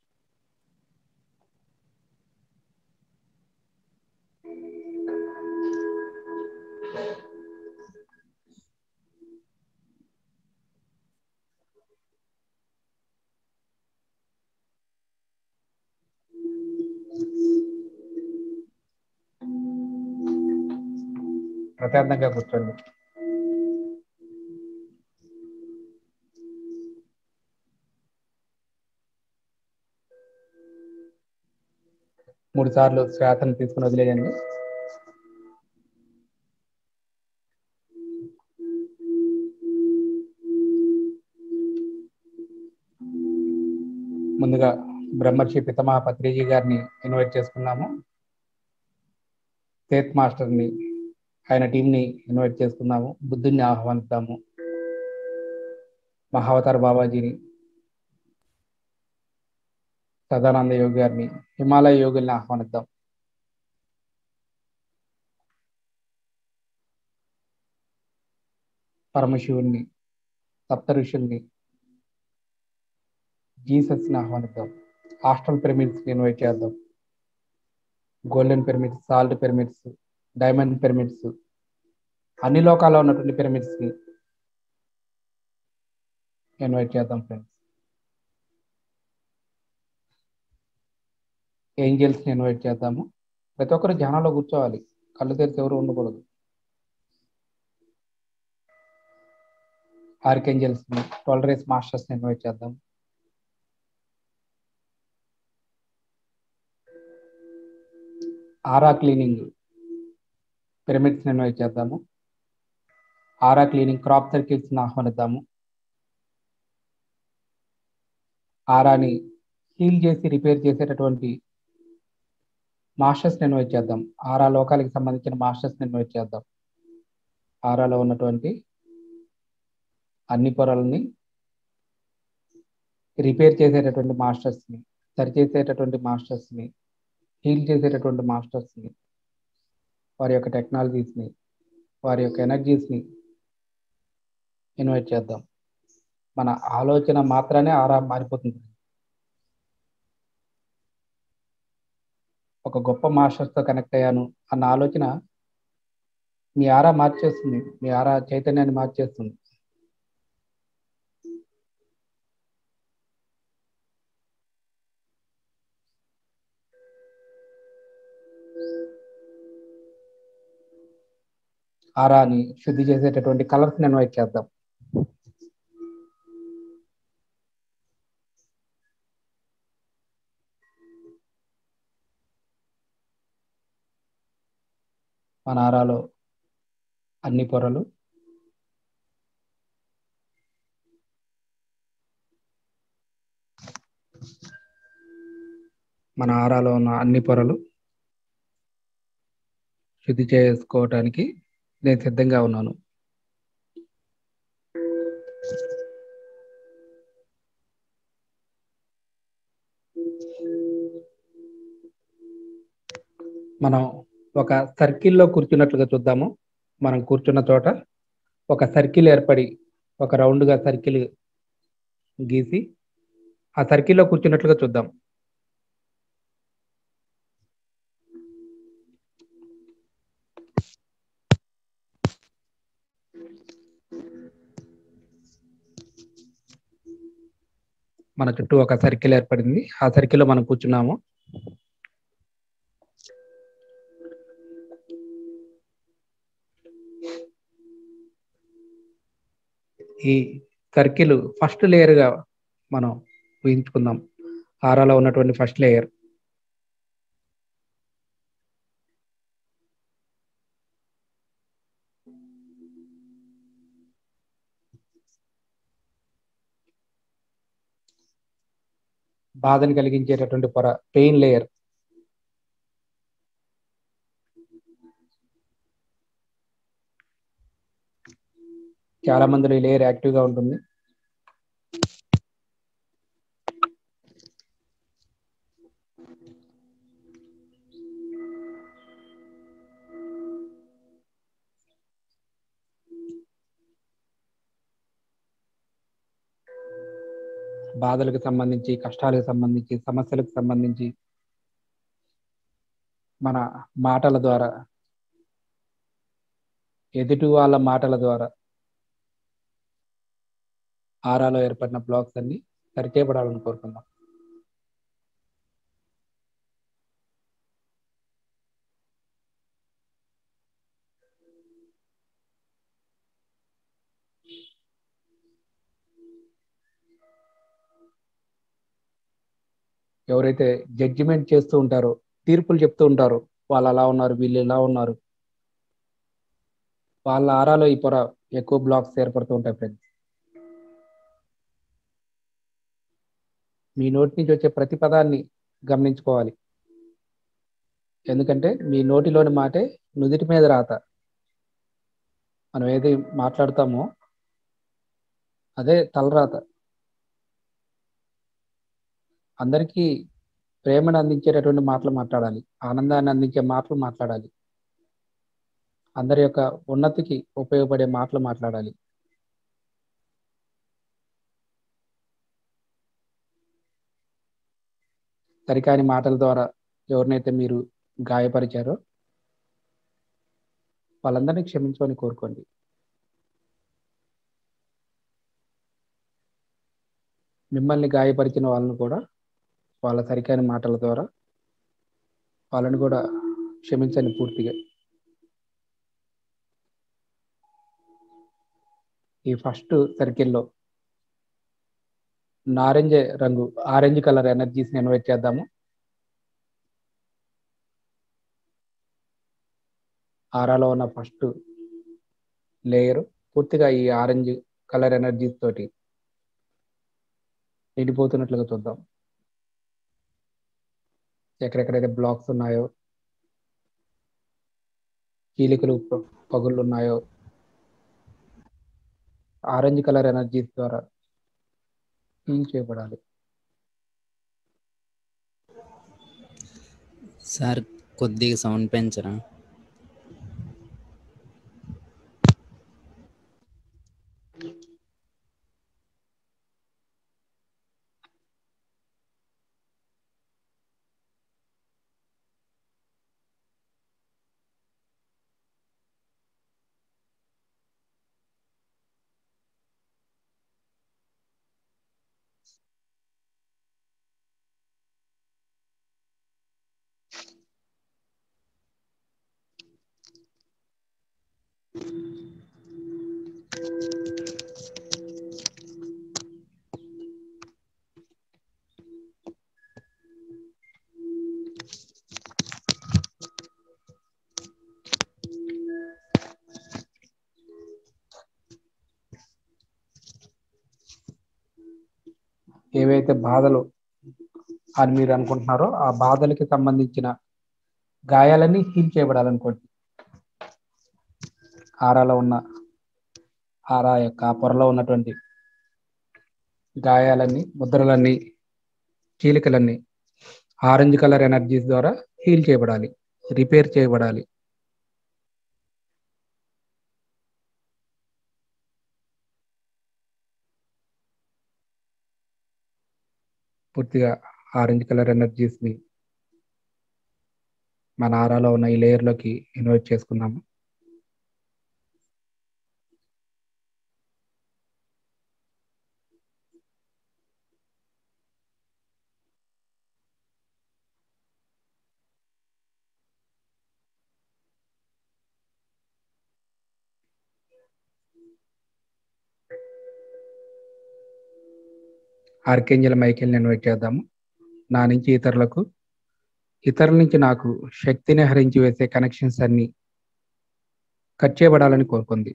ప్రశాంతంగా కూర్చోండి మూడు సార్లు శ్వాసను తీసుకుని వదిలేయండి ముందుగా బ్రహ్మర్షి పితమహ పత్రిజీ గారిని ఇన్వైట్ చేసుకున్నాము సేత్ మాస్టర్ని ఆయన టీంని ఇన్వైట్ చేసుకున్నాము బుద్ధుని ఆహ్వానిద్దాము మహావతార్ బాబాజీని సదానంద యోగి గారిని హిమాలయ యోగుల్ని ఆహ్వానిద్దాం పరమశివుణ్ణి సప్త ఋషుల్ని జీసస్ని ఆహ్వానిద్దాం హాస్టల్ పిరమిడ్స్ని ఇన్వైట్ చేద్దాం golden pyramids salt pyramids diamond pyramids అన్ని లోకాల్లో ఉన్నటువంటి పిరమిడ్స్ని ఇన్వైట్ చేద్దాం ఫ్రెండ్స్ ఏంజల్స్ని ఇన్వైట్ చేద్దాము ప్రతి ఒక్కరు ధ్యానంలో కూర్చోవాలి కళ్ళు తెరిచి ఎవరు ఉండకూడదు ఆర్కేంజల్స్ని టోలరేస్ మాస్టర్స్ని ఇన్వైట్ చేద్దాం ఆరా క్లీనింగ్ పిరమిడ్స్ని ఇన్వైట్ చేద్దాము ఆరా క్లీనింగ్ క్రాప్ సర్కిల్స్ని ఆహ్వానిద్దాము ఆరాని హీల్ చేసి రిపేర్ చేసేటటువంటి మాస్టర్స్ని ఇన్వైట్ చేద్దాం ఆరా లోకాలకి సంబంధించిన మాస్టర్స్ని ఇన్వైట్ చేద్దాం ఆరాలో ఉన్నటువంటి అన్ని పొరల్ని రిపేర్ చేసేటటువంటి మాస్టర్స్ని సరిచేసేటటువంటి మాస్టర్స్ని హీల్ చేసేటటువంటి మాస్టర్స్ని వారి యొక్క టెక్నాలజీస్ని వారి యొక్క ఎనర్జీస్ని ఇన్వైట్ చేద్దాం మన ఆలోచన మాత్రమే ఆరా మారిపోతుంది ఒక గొప్ప మాస్టర్స్తో కనెక్ట్ అయ్యాను అన్న ఆలోచన మీ ఆరా మార్చేస్తుంది మీ ఆరా చైతన్యాన్ని మార్చేస్తుంది ఆరాని శుద్ధి చేసేటటువంటి కలర్స్ ఇన్వైట్ చేద్దాం మన ఆరాలో అన్ని పొరలు మన ఆరాలో ఉన్న అన్ని పొరలు శుద్ధి చేసుకోవటానికి నేను సిద్ధంగా ఉన్నాను మనం ఒక సర్కిల్లో కూర్చున్నట్లుగా చూద్దాము మనం కూర్చున్న చోట ఒక సర్కిల్ ఏర్పడి ఒక రౌండ్గా సర్కిల్ గీసి ఆ సర్కిల్లో కూర్చున్నట్లుగా చూద్దాం మన చుట్టూ ఒక సర్కిల్ ఏర్పడింది ఆ సర్కిల్ లో మనం కూర్చున్నాము ఈ సర్కిల్ ఫస్ట్ లేయర్ గా మనం ఊహించుకుందాం ఆరాలో ఉన్నటువంటి ఫస్ట్ లేయర్ బాధను కలిగించేటటువంటి పొర పెయిన్ లేయర్ చాలా మందిలో ఈ లేయర్ యాక్టివ్ గా ఉంటుంది బాధలకు సంబంధించి కష్టాలకు సంబంధించి సమస్యలకు సంబంధించి మన మాటల ద్వారా ఎదుటి వాళ్ళ మాటల ద్వారా ఆరాలో ఏర్పడిన బ్లాక్స్ అన్ని సరిచేయబడాలని కోరుకుందాం ఎవరైతే జడ్జిమెంట్ చేస్తూ ఉంటారో తీర్పులు చెప్తూ ఉంటారో వాళ్ళు అలా ఉన్నారు వీళ్ళు ఇలా ఉన్నారు వాళ్ళ ఆరాలో ఈ పొర ఎక్కువ బ్లాక్స్ ఏర్పడుతూ ఉంటాయి ఫ్రెండ్స్ మీ నోటి నుంచి వచ్చే ప్రతి పదాన్ని గమనించుకోవాలి ఎందుకంటే మీ నోటిలోని మాటే నుదిటి మీద రాత మనం ఏది మాట్లాడతామో అదే తలరాత అందరికీ ప్రేమను అందించేటటువంటి మాటలు మాట్లాడాలి ఆనందాన్ని అందించే మాటలు మాట్లాడాలి అందరి యొక్క ఉన్నతికి ఉపయోగపడే మాటలు మాట్లాడాలి సరికాని మాటల ద్వారా ఎవరినైతే మీరు గాయపరిచారో వాళ్ళందరినీ క్షమించమని కోరుకోండి మిమ్మల్ని గాయపరిచిన వాళ్ళని కూడా వాళ్ళ సరికాని మాటల ద్వారా వాళ్ళని కూడా క్షమించండి పూర్తిగా ఈ ఫస్ట్ సర్కిల్లో నారెంజ రంగు ఆరెంజ్ కలర్ ఎనర్జీస్ ఇన్వైట్ చేద్దాము ఆరాలో ఉన్న ఫస్ట్ లేయర్ పూర్తిగా ఈ ఆరెంజ్ కలర్ ఎనర్జీస్ తోటి నిండిపోతున్నట్లుగా చూద్దాం ఎక్కడెక్కడైతే బ్లాక్స్ ఉన్నాయో కీలికలు పగుళ్ళు ఉన్నాయో ఆరెంజ్ కలర్ ఎనర్జీస్ ద్వారా హీల్ చేయబడాలి సార్ కొద్దిగా సౌండ్ పెంచరా ఏవైతే బాధలు అని మీరు అనుకుంటున్నారో ఆ బాధలకి సంబంధించిన గాయాలన్నీ హీల్ చేయబడాలనుకోండి ఆరాలో ఉన్న ఆరా యొక్క ఆ పొరలో ఉన్నటువంటి గాయాలన్నీ ముద్రలన్నీ చీలికలన్నీ ఆరెంజ్ కలర్ ఎనర్జీస్ ద్వారా హీల్ చేయబడాలి రిపేర్ చేయబడాలి పూర్తిగా ఆరెంజ్ కలర్ ఎనర్జీస్ ని మన ఆరాలో ఉన్న ఈ లేయర్ లోకి ఇన్వైట్ చేసుకున్నాము ఆర్కేంజల్ మైకేల్ని ఇన్వైట్ చేద్దాము నా నుంచి ఇతరులకు ఇతరుల నుంచి నాకు శక్తిని హరించి వేసే కనెక్షన్స్ అన్ని కట్ చేయబడాలని కోరుకుంది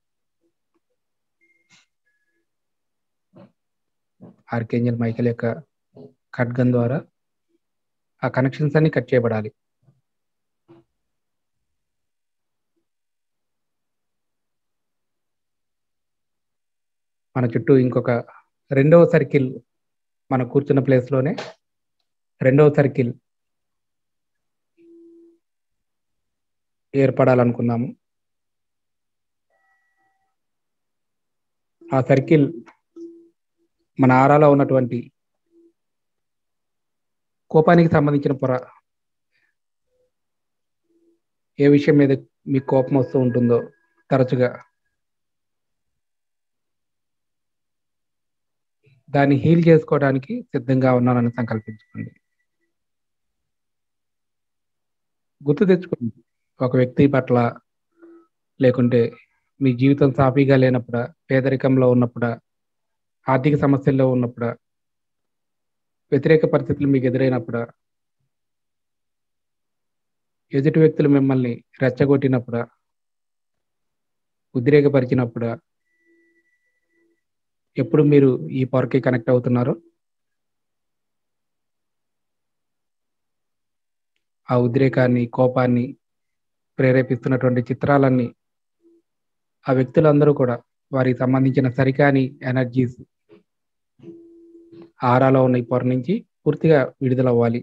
ఆర్కేంజల్ మైకేల్ యొక్క ఖడ్గం ద్వారా ఆ కనెక్షన్స్ అన్ని కట్ చేయబడాలి మన చుట్టూ ఇంకొక రెండవ సర్కిల్ మన కూర్చున్న ప్లేస్లోనే రెండవ సర్కిల్ ఏర్పడాలనుకున్నాము ఆ సర్కిల్ మన ఆరాలో ఉన్నటువంటి కోపానికి సంబంధించిన పొర ఏ విషయం మీద మీకు కోపం వస్తూ ఉంటుందో తరచుగా దాన్ని హీల్ చేసుకోవడానికి సిద్ధంగా ఉన్నానని సంకల్పించుకోండి గుర్తు తెచ్చుకోండి ఒక వ్యక్తి పట్ల లేకుంటే మీ జీవితం సాఫీగా లేనప్పుడు పేదరికంలో ఉన్నప్పుడు ఆర్థిక సమస్యల్లో ఉన్నప్పుడు వ్యతిరేక పరిస్థితులు మీకు ఎదురైనప్పుడు ఎదుటి వ్యక్తులు మిమ్మల్ని రెచ్చగొట్టినప్పుడు ఉద్రేకపరిచినప్పుడు ఎప్పుడు మీరు ఈ పవర్కి కనెక్ట్ అవుతున్నారో ఆ ఉద్రేకాన్ని కోపాన్ని ప్రేరేపిస్తున్నటువంటి చిత్రాలన్నీ ఆ వ్యక్తులందరూ కూడా వారికి సంబంధించిన సరికాని ఎనర్జీస్ ఆరాలో ఉన్న ఈ పొర నుంచి పూర్తిగా విడుదలవ్వాలి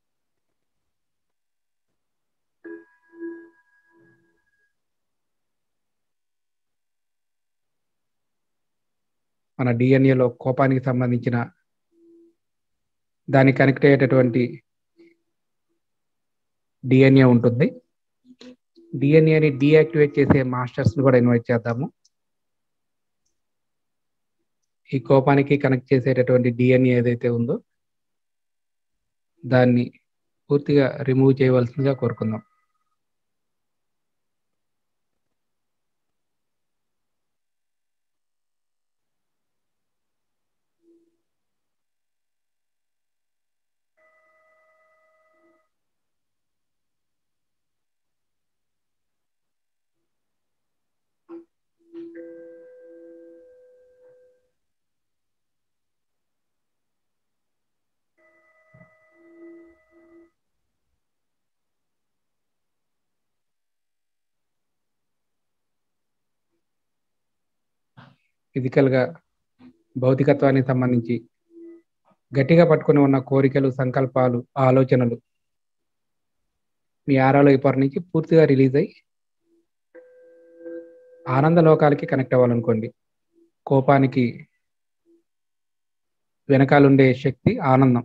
మన డిఎన్ఏలో కోపానికి సంబంధించిన దానికి కనెక్ట్ అయ్యేటటువంటి డిఎన్ఏ ఉంటుంది డిఎన్ఏని డీయాక్టివేట్ చేసే మాస్టర్స్ కూడా ఇన్వైట్ చేద్దాము ఈ కోపానికి కనెక్ట్ చేసేటటువంటి డిఎన్ఏ ఏదైతే ఉందో దాన్ని పూర్తిగా రిమూవ్ చేయవలసిందిగా కోరుకుందాం ఫిజికల్గా భౌతికత్వానికి సంబంధించి గట్టిగా పట్టుకుని ఉన్న కోరికలు సంకల్పాలు ఆలోచనలు మీ ఆరాలో ఈ పొర నుంచి పూర్తిగా రిలీజ్ అయ్యి ఆనంద లోకాలకి కనెక్ట్ అవ్వాలనుకోండి కోపానికి వెనకాలండే శక్తి ఆనందం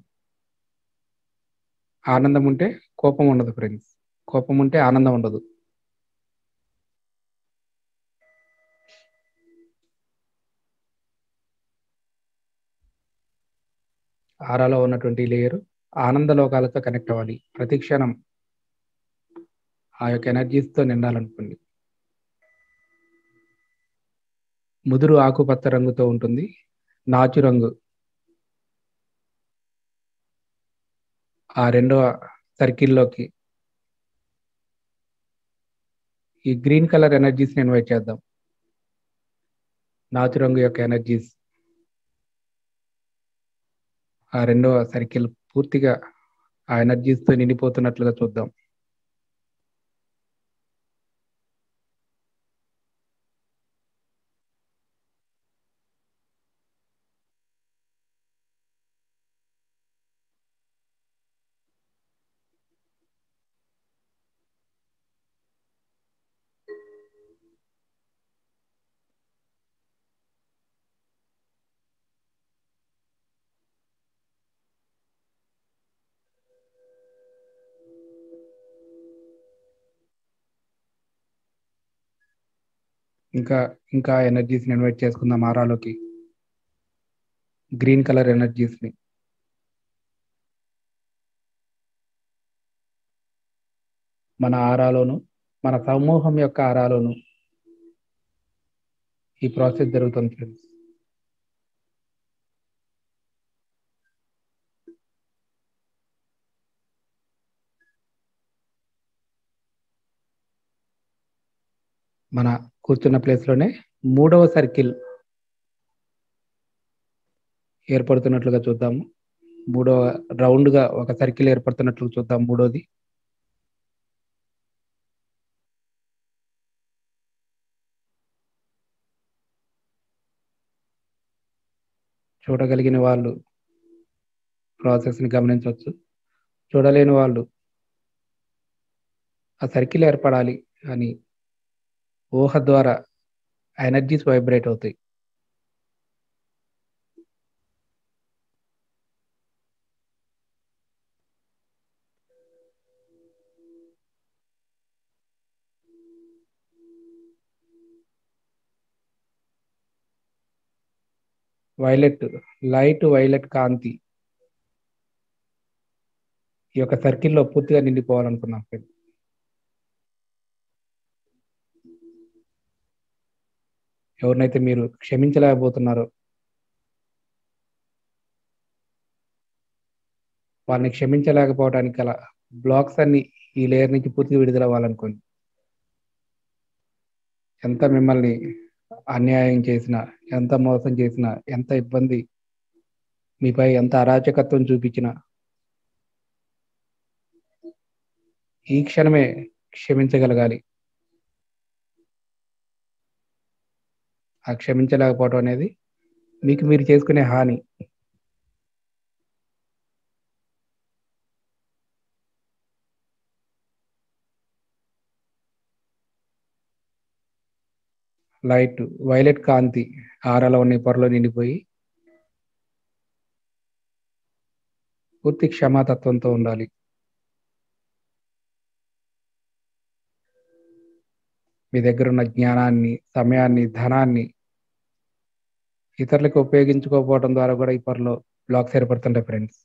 ఆనందం ఉంటే కోపం ఉండదు ఫ్రెండ్స్ కోపం ఉంటే ఆనందం ఉండదు ఆరాలో ఉన్నటువంటి లేయర్ ఆనంద లోకాలతో కనెక్ట్ అవ్వాలి ప్రతి క్షణం ఆ యొక్క ఎనర్జీస్తో నిండాలనుకోండి ముదురు ఆకుపచ్చ రంగుతో ఉంటుంది నాచు రంగు ఆ రెండవ సర్కిల్లోకి ఈ గ్రీన్ కలర్ ఎనర్జీస్ని ఇన్వైట్ చేద్దాం నాచు రంగు యొక్క ఎనర్జీస్ ఆ రెండవ సర్కిల్ పూర్తిగా ఆ ఎనర్జీస్తో నిండిపోతున్నట్లుగా చూద్దాం ఇంకా ఇంకా ఎనర్జీస్ని ఇన్వైట్ చేసుకుందాం ఆరాలోకి గ్రీన్ కలర్ ఎనర్జీస్ని మన ఆరాలోను మన సమూహం యొక్క ఆరాలోను ఈ ప్రాసెస్ జరుగుతుంది ఫ్రెండ్స్ మన కూర్చున్న ప్లేస్ లోనే మూడవ సర్కిల్ ఏర్పడుతున్నట్లుగా చూద్దాము మూడవ రౌండ్ గా ఒక సర్కిల్ ఏర్పడుతున్నట్లు చూద్దాం మూడోది చూడగలిగిన వాళ్ళు ప్రాసెస్ ని గమనించవచ్చు చూడలేని వాళ్ళు ఆ సర్కిల్ ఏర్పడాలి అని ఊహ ద్వారా ఎనర్జీస్ వైబ్రేట్ అవుతాయి వైలెట్ లైట్ వైలెట్ కాంతి ఈ యొక్క సర్కిల్లో పూర్తిగా నిండిపోవాలనుకున్నాం ఫ్రెండ్ ఎవరినైతే మీరు క్షమించలేకపోతున్నారో వాళ్ళని క్షమించలేకపోవడానికి గల బ్లాక్స్ అన్ని ఈ లేయర్ నుంచి పూర్తిగా విడుదల అవ్వాలనుకోండి ఎంత మిమ్మల్ని అన్యాయం చేసినా ఎంత మోసం చేసినా ఎంత ఇబ్బంది మీపై ఎంత అరాచకత్వం చూపించినా ఈ క్షణమే క్షమించగలగాలి ఆ క్షమించలేకపోవడం అనేది మీకు మీరు చేసుకునే హాని లైట్ వైలెట్ కాంతి ఆరలో ఉన్న పొరలో నిండిపోయి పూర్తి క్షమాతత్వంతో ఉండాలి మీ దగ్గర ఉన్న జ్ఞానాన్ని సమయాన్ని ధనాన్ని ఇతరులకు ఉపయోగించుకోకపోవడం ద్వారా కూడా ఈ పొరలో బ్లాక్స్ ఏర్పడుతుంటాయి ఫ్రెండ్స్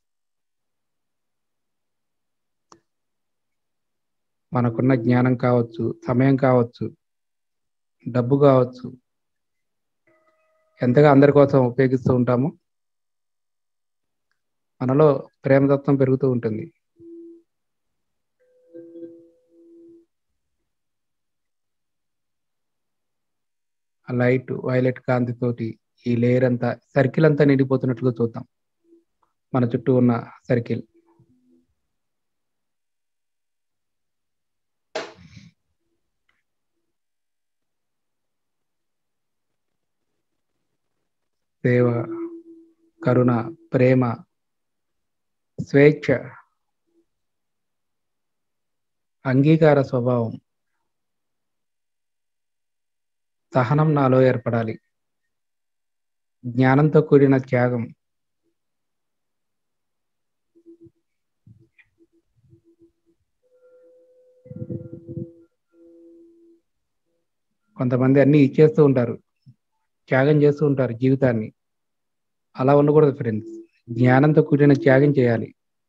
మనకున్న జ్ఞానం కావచ్చు సమయం కావచ్చు డబ్బు కావచ్చు ఎంతగా అందరి కోసం ఉపయోగిస్తూ ఉంటామో మనలో ప్రేమతత్వం పెరుగుతూ ఉంటుంది లైట్ వైలెట్ కాంతి తోటి ఈ లేయర్ అంతా సర్కిల్ అంతా నిండిపోతున్నట్లుగా చూద్దాం మన చుట్టూ ఉన్న సర్కిల్ సేవ కరుణ ప్రేమ స్వేచ్ఛ అంగీకార స్వభావం సహనం నాలో ఏర్పడాలి జ్ఞానంతో కూడిన త్యాగం కొంతమంది అన్ని ఇచ్చేస్తూ ఉంటారు త్యాగం చేస్తూ ఉంటారు జీవితాన్ని అలా ఉండకూడదు ఫ్రెండ్స్ జ్ఞానంతో కూడిన త్యాగం చేయాలి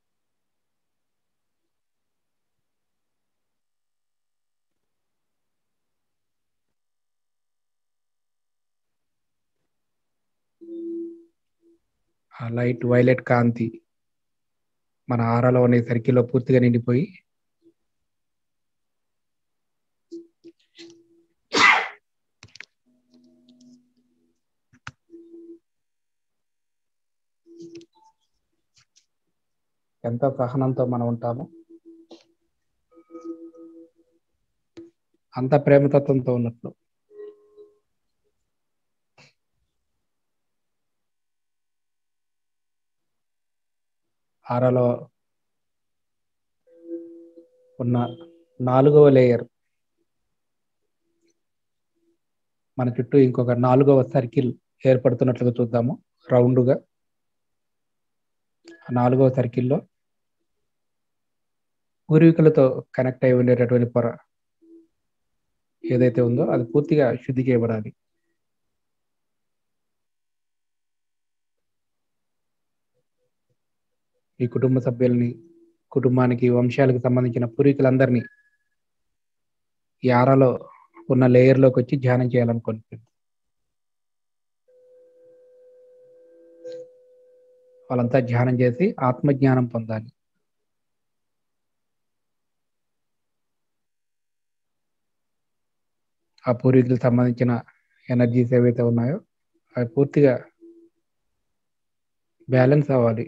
ఆ లైట్ వైలెట్ కాంతి మన ఆరాలో ఉన్న సర్కిల్లో పూర్తిగా నిండిపోయి ఎంతో సహనంతో మనం ఉంటాము అంత ప్రేమతత్వంతో ఉన్నట్లు ఆరలో ఉన్న నాలుగవ లేయర్ మన చుట్టూ ఇంకొక నాలుగవ సర్కిల్ ఏర్పడుతున్నట్లుగా చూద్దాము రౌండ్గా నాలుగవ సర్కిల్లో పూర్వీకులతో కనెక్ట్ అయి ఉండేటటువంటి పొర ఏదైతే ఉందో అది పూర్తిగా శుద్ధి చేయబడాలి ఈ కుటుంబ సభ్యుల్ని కుటుంబానికి వంశాలకు సంబంధించిన పూర్వీకులందరినీ ఈ ఆరాలో ఉన్న లేయర్లోకి వచ్చి ధ్యానం చేయాలనుకుంటుంది వాళ్ళంతా ధ్యానం చేసి ఆత్మజ్ఞానం పొందాలి ఆ పూర్వీకులకు సంబంధించిన ఎనర్జీస్ ఏవైతే ఉన్నాయో అవి పూర్తిగా బ్యాలెన్స్ అవ్వాలి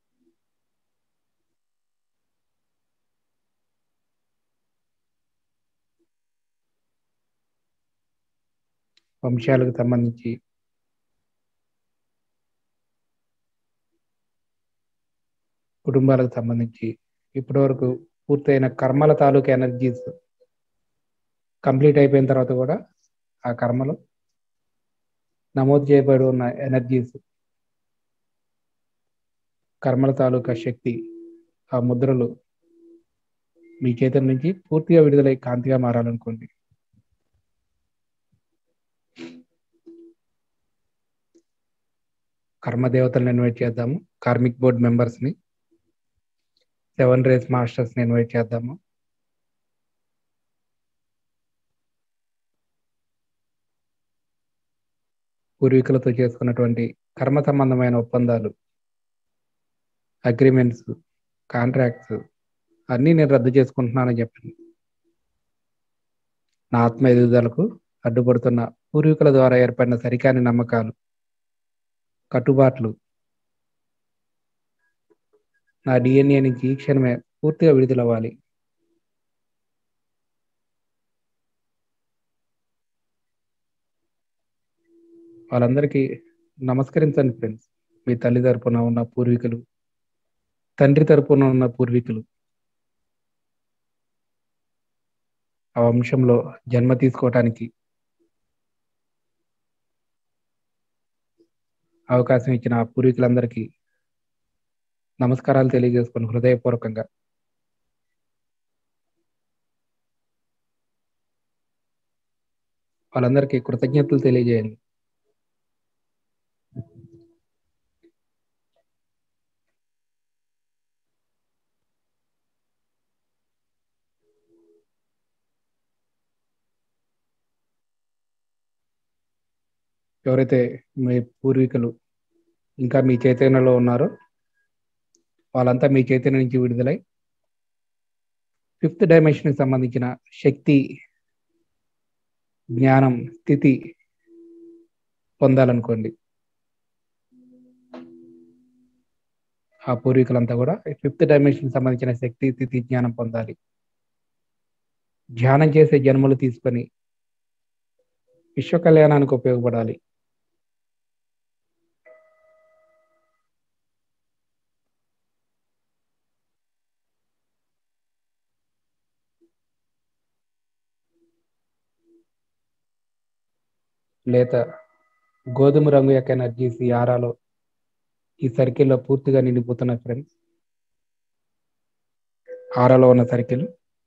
వంశాలకు సంబంధించి కుటుంబాలకు సంబంధించి ఇప్పటివరకు పూర్తయిన కర్మల తాలూకు ఎనర్జీస్ కంప్లీట్ అయిపోయిన తర్వాత కూడా ఆ కర్మలు నమోదు చేయబడి ఉన్న ఎనర్జీస్ కర్మల తాలూకా శక్తి ఆ ముద్రలు మీ చేతుల నుంచి పూర్తిగా విడుదలై కాంతిగా మారాలనుకోండి కర్మ దేవతలను ఇన్వైట్ చేద్దాము కార్మిక్ బోర్డ్ మెంబర్స్ ని సెవెన్ రేస్ మాస్టర్స్ ని ఇన్వైట్ చేద్దాము పూర్వీకులతో చేసుకున్నటువంటి కర్మ సంబంధమైన ఒప్పందాలు అగ్రిమెంట్స్ కాంట్రాక్ట్స్ అన్నీ నేను రద్దు చేసుకుంటున్నానని చెప్పాను నా ఆత్మ ఎదుగుదలకు అడ్డుపడుతున్న పూర్వీకుల ద్వారా ఏర్పడిన సరికాని నమ్మకాలు కట్టుబాట్లు నా డిఎన్ఏ నుంచి ఈ క్షణమే పూర్తిగా విడుదలవ్వాలి వాళ్ళందరికీ నమస్కరించండి ఫ్రెండ్స్ మీ తల్లి తరపున ఉన్న పూర్వీకులు తండ్రి తరపున ఉన్న పూర్వీకులు ఆ వంశంలో జన్మ తీసుకోవటానికి అవకాశం ఇచ్చిన ఆ పూర్వీకులందరికీ నమస్కారాలు తెలియజేసుకుని హృదయపూర్వకంగా వాళ్ళందరికీ కృతజ్ఞతలు తెలియజేయండి ఎవరైతే మీ పూర్వీకులు ఇంకా మీ చైతన్యంలో ఉన్నారో వాళ్ళంతా మీ చైతన్యం నుంచి విడుదలై ఫిఫ్త్ డైమెన్షన్కి సంబంధించిన శక్తి జ్ఞానం స్థితి పొందాలనుకోండి ఆ పూర్వీకులంతా కూడా ఫిఫ్త్ డైమెన్షన్ సంబంధించిన శక్తి స్థితి జ్ఞానం పొందాలి ధ్యానం చేసే జన్మలు తీసుకొని విశ్వ కళ్యాణానికి ఉపయోగపడాలి లేత గోధుమ రంగు యొక్క ఎనర్జీస్ ఈ ఆరాలో ఈ సర్కిల్లో పూర్తిగా నిండిపోతున్నాయి ఫ్రెండ్స్ ఆరాలో ఉన్న సర్కిల్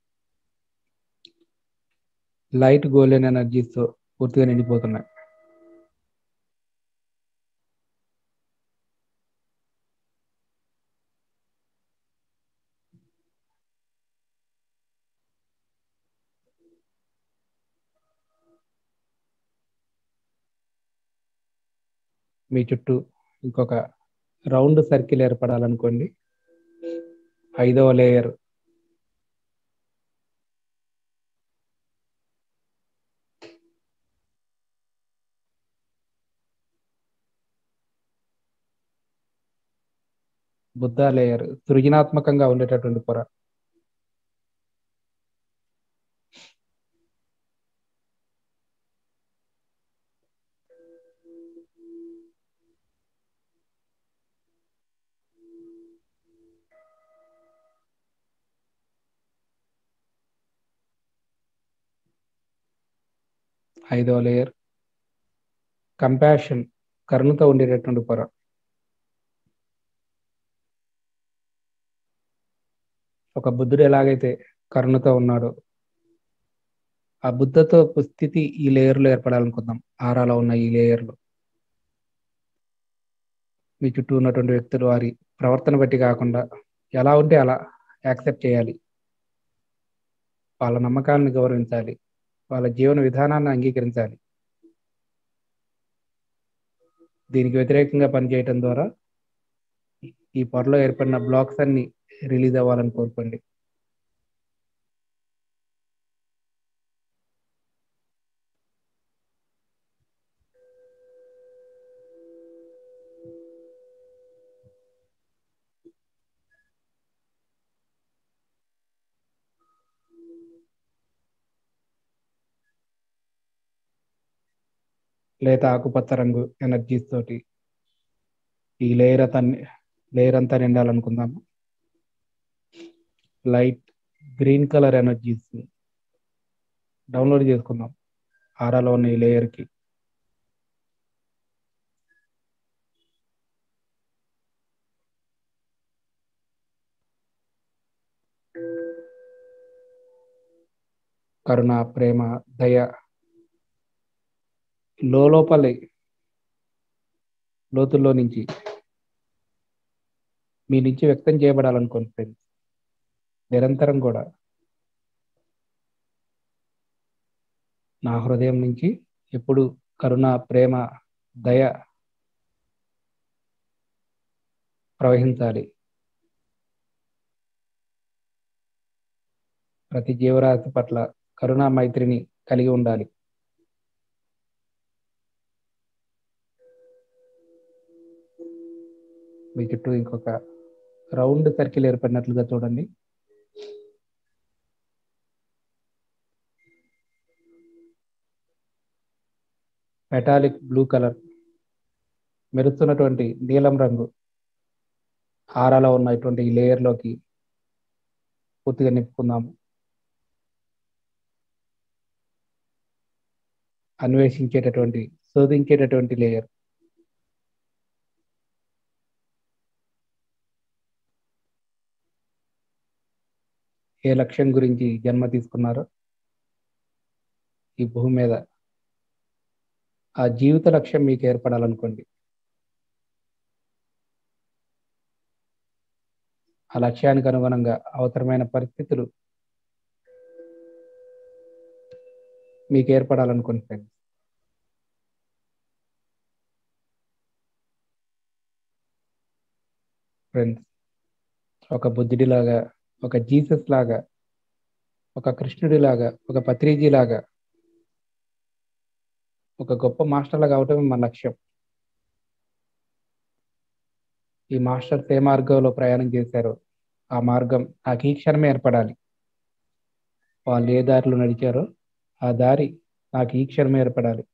లైట్ గోల్డెన్ ఎనర్జీస్తో పూర్తిగా నిండిపోతున్నాయి మీ చుట్టూ ఇంకొక రౌండ్ సర్కిల్ ఏర్పడాలనుకోండి ఐదవ లేయర్ బుద్ధ లేయర్ సృజనాత్మకంగా ఉండేటటువంటి పొర ఐదవ లేయర్ కంపాషన్ కరుణతో ఉండేటటువంటి పొర ఒక బుద్ధుడు ఎలాగైతే కరుణతో ఉన్నాడో ఆ బుద్ధతో స్థితి ఈ లేయర్లో ఏర్పడాలనుకుందాం ఆరాలో ఉన్న ఈ లేయర్లో మీ చుట్టూ ఉన్నటువంటి వ్యక్తులు వారి ప్రవర్తన బట్టి కాకుండా ఎలా ఉంటే అలా యాక్సెప్ట్ చేయాలి వాళ్ళ నమ్మకాలను గౌరవించాలి వాళ్ళ జీవన విధానాన్ని అంగీకరించాలి దీనికి వ్యతిరేకంగా పనిచేయటం ద్వారా ఈ పొరలో ఏర్పడిన బ్లాక్స్ అన్ని రిలీజ్ అవ్వాలని కోరుకోండి లేత ఆకుపచ్చ రంగు ఎనర్జీస్ తోటి ఈ లేయర్ అంతా లేయర్ అంతా నిండాలనుకుందాము light green colour energies download చేసుకుందాం ఆరాలో ఉన్న ఈ లేయర్కి కరుణ ప్రేమ దయ లోపలి లోతుల్లో నుంచి మీ నుంచి వ్యక్తం చేయబడాలనుకోండి ఫ్రెండ్స్ నిరంతరం కూడా నా హృదయం నుంచి ఎప్పుడు కరుణ ప్రేమ దయ ప్రవహించాలి ప్రతి జీవరాశి పట్ల కరుణా మైత్రిని కలిగి ఉండాలి మీ చుట్టూ ఇంకొక రౌండ్ సర్కిల్ ఏర్పడినట్లుగా చూడండి మెటాలిక్ బ్లూ కలర్ మెరుస్తున్నటువంటి నీలం రంగు హారాలో ఉన్నటువంటి ఈ లేయర్లోకి పూర్తిగా నింపుకుందాము అన్వేషించేటటువంటి శోధించేటటువంటి లేయర్ ఏ లక్ష్యం గురించి జన్మ తీసుకున్నారో ఈ భూమి మీద ఆ జీవిత లక్ష్యం మీకు ఏర్పడాలనుకోండి ఆ లక్ష్యానికి అనుగుణంగా అవసరమైన పరిస్థితులు మీకు ఏర్పడాలనుకోండి ఫ్రెండ్స్ ఫ్రెండ్స్ ఒక బుద్ధుడిలాగా ఒక జీసస్ లాగా ఒక కృష్ణుడిలాగా ఒక పత్రిజీ లాగా ఒక గొప్ప మాస్టర్లాగా అవటమే మన లక్ష్యం ఈ మాస్టర్స్ ఏ మార్గంలో ప్రయాణం చేశారో ఆ మార్గం నాకు ఈ క్షణమే ఏర్పడాలి వాళ్ళు ఏ దారిలో నడిచారో ఆ దారి నాకు ఈ క్షణమే ఏర్పడాలి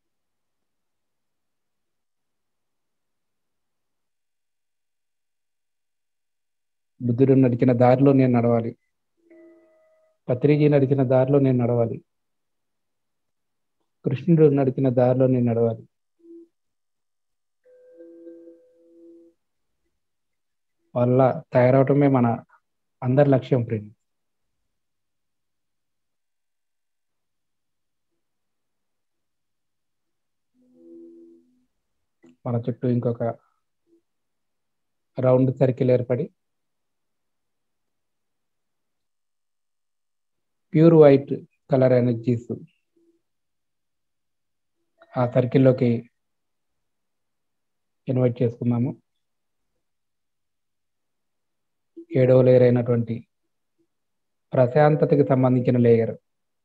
బుద్ధుడు నడిచిన దారిలో నేను నడవాలి పత్రిజీ నడిచిన దారిలో నేను నడవాలి కృష్ణుడు నడిచిన దారిలో నేను నడవాలి వల్ల తయారవటమే మన అందరి లక్ష్యం ఫ్రెండ్ మన చుట్టూ ఇంకొక రౌండ్ సర్కిల్ ఏర్పడి ప్యూర్ వైట్ కలర్ ఎనర్జీస్ ఆ సర్కిల్లోకి ఇన్వైట్ చేసుకున్నాము ఏడవ లేయర్ అయినటువంటి ప్రశాంతతకి సంబంధించిన లేయర్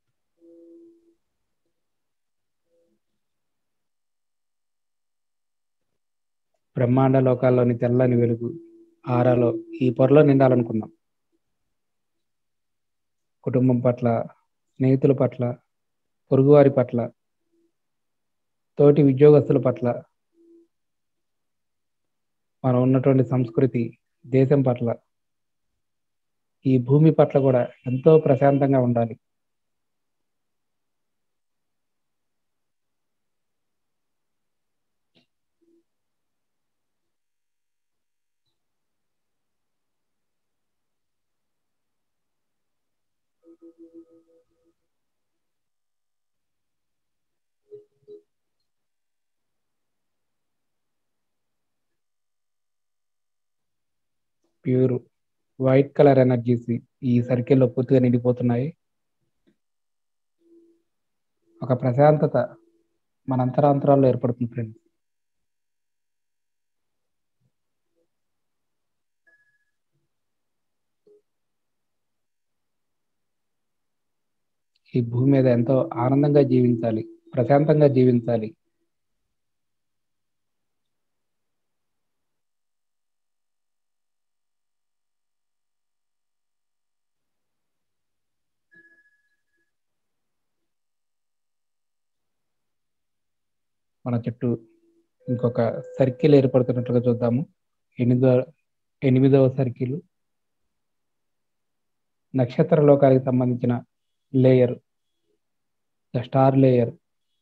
బ్రహ్మాండ లోకాల్లోని తెల్లని వెలుగు ఆరాలో ఈ పొరలో నిండాలనుకున్నాం కుటుంబం పట్ల స్నేహితుల పట్ల పొరుగువారి పట్ల తోటి ఉద్యోగస్తుల పట్ల మనం ఉన్నటువంటి సంస్కృతి దేశం పట్ల ఈ భూమి పట్ల కూడా ఎంతో ప్రశాంతంగా ఉండాలి ప్యూర్ వైట్ కలర్ ఎనర్జీస్ ఈ సర్కిల్లో పూర్తిగా నిండిపోతున్నాయి ఒక ప్రశాంతత మన అంతరాంతరాల్లో ఏర్పడుతుంది ఫ్రెండ్స్ ఈ భూమి మీద ఎంతో ఆనందంగా జీవించాలి ప్రశాంతంగా జీవించాలి మన చుట్టూ ఇంకొక సర్కిల్ ఏర్పడుతున్నట్లుగా చూద్దాము ఎనిమిదో ఎనిమిదవ సర్కిల్ నక్షత్ర లోకానికి సంబంధించిన layer the star layer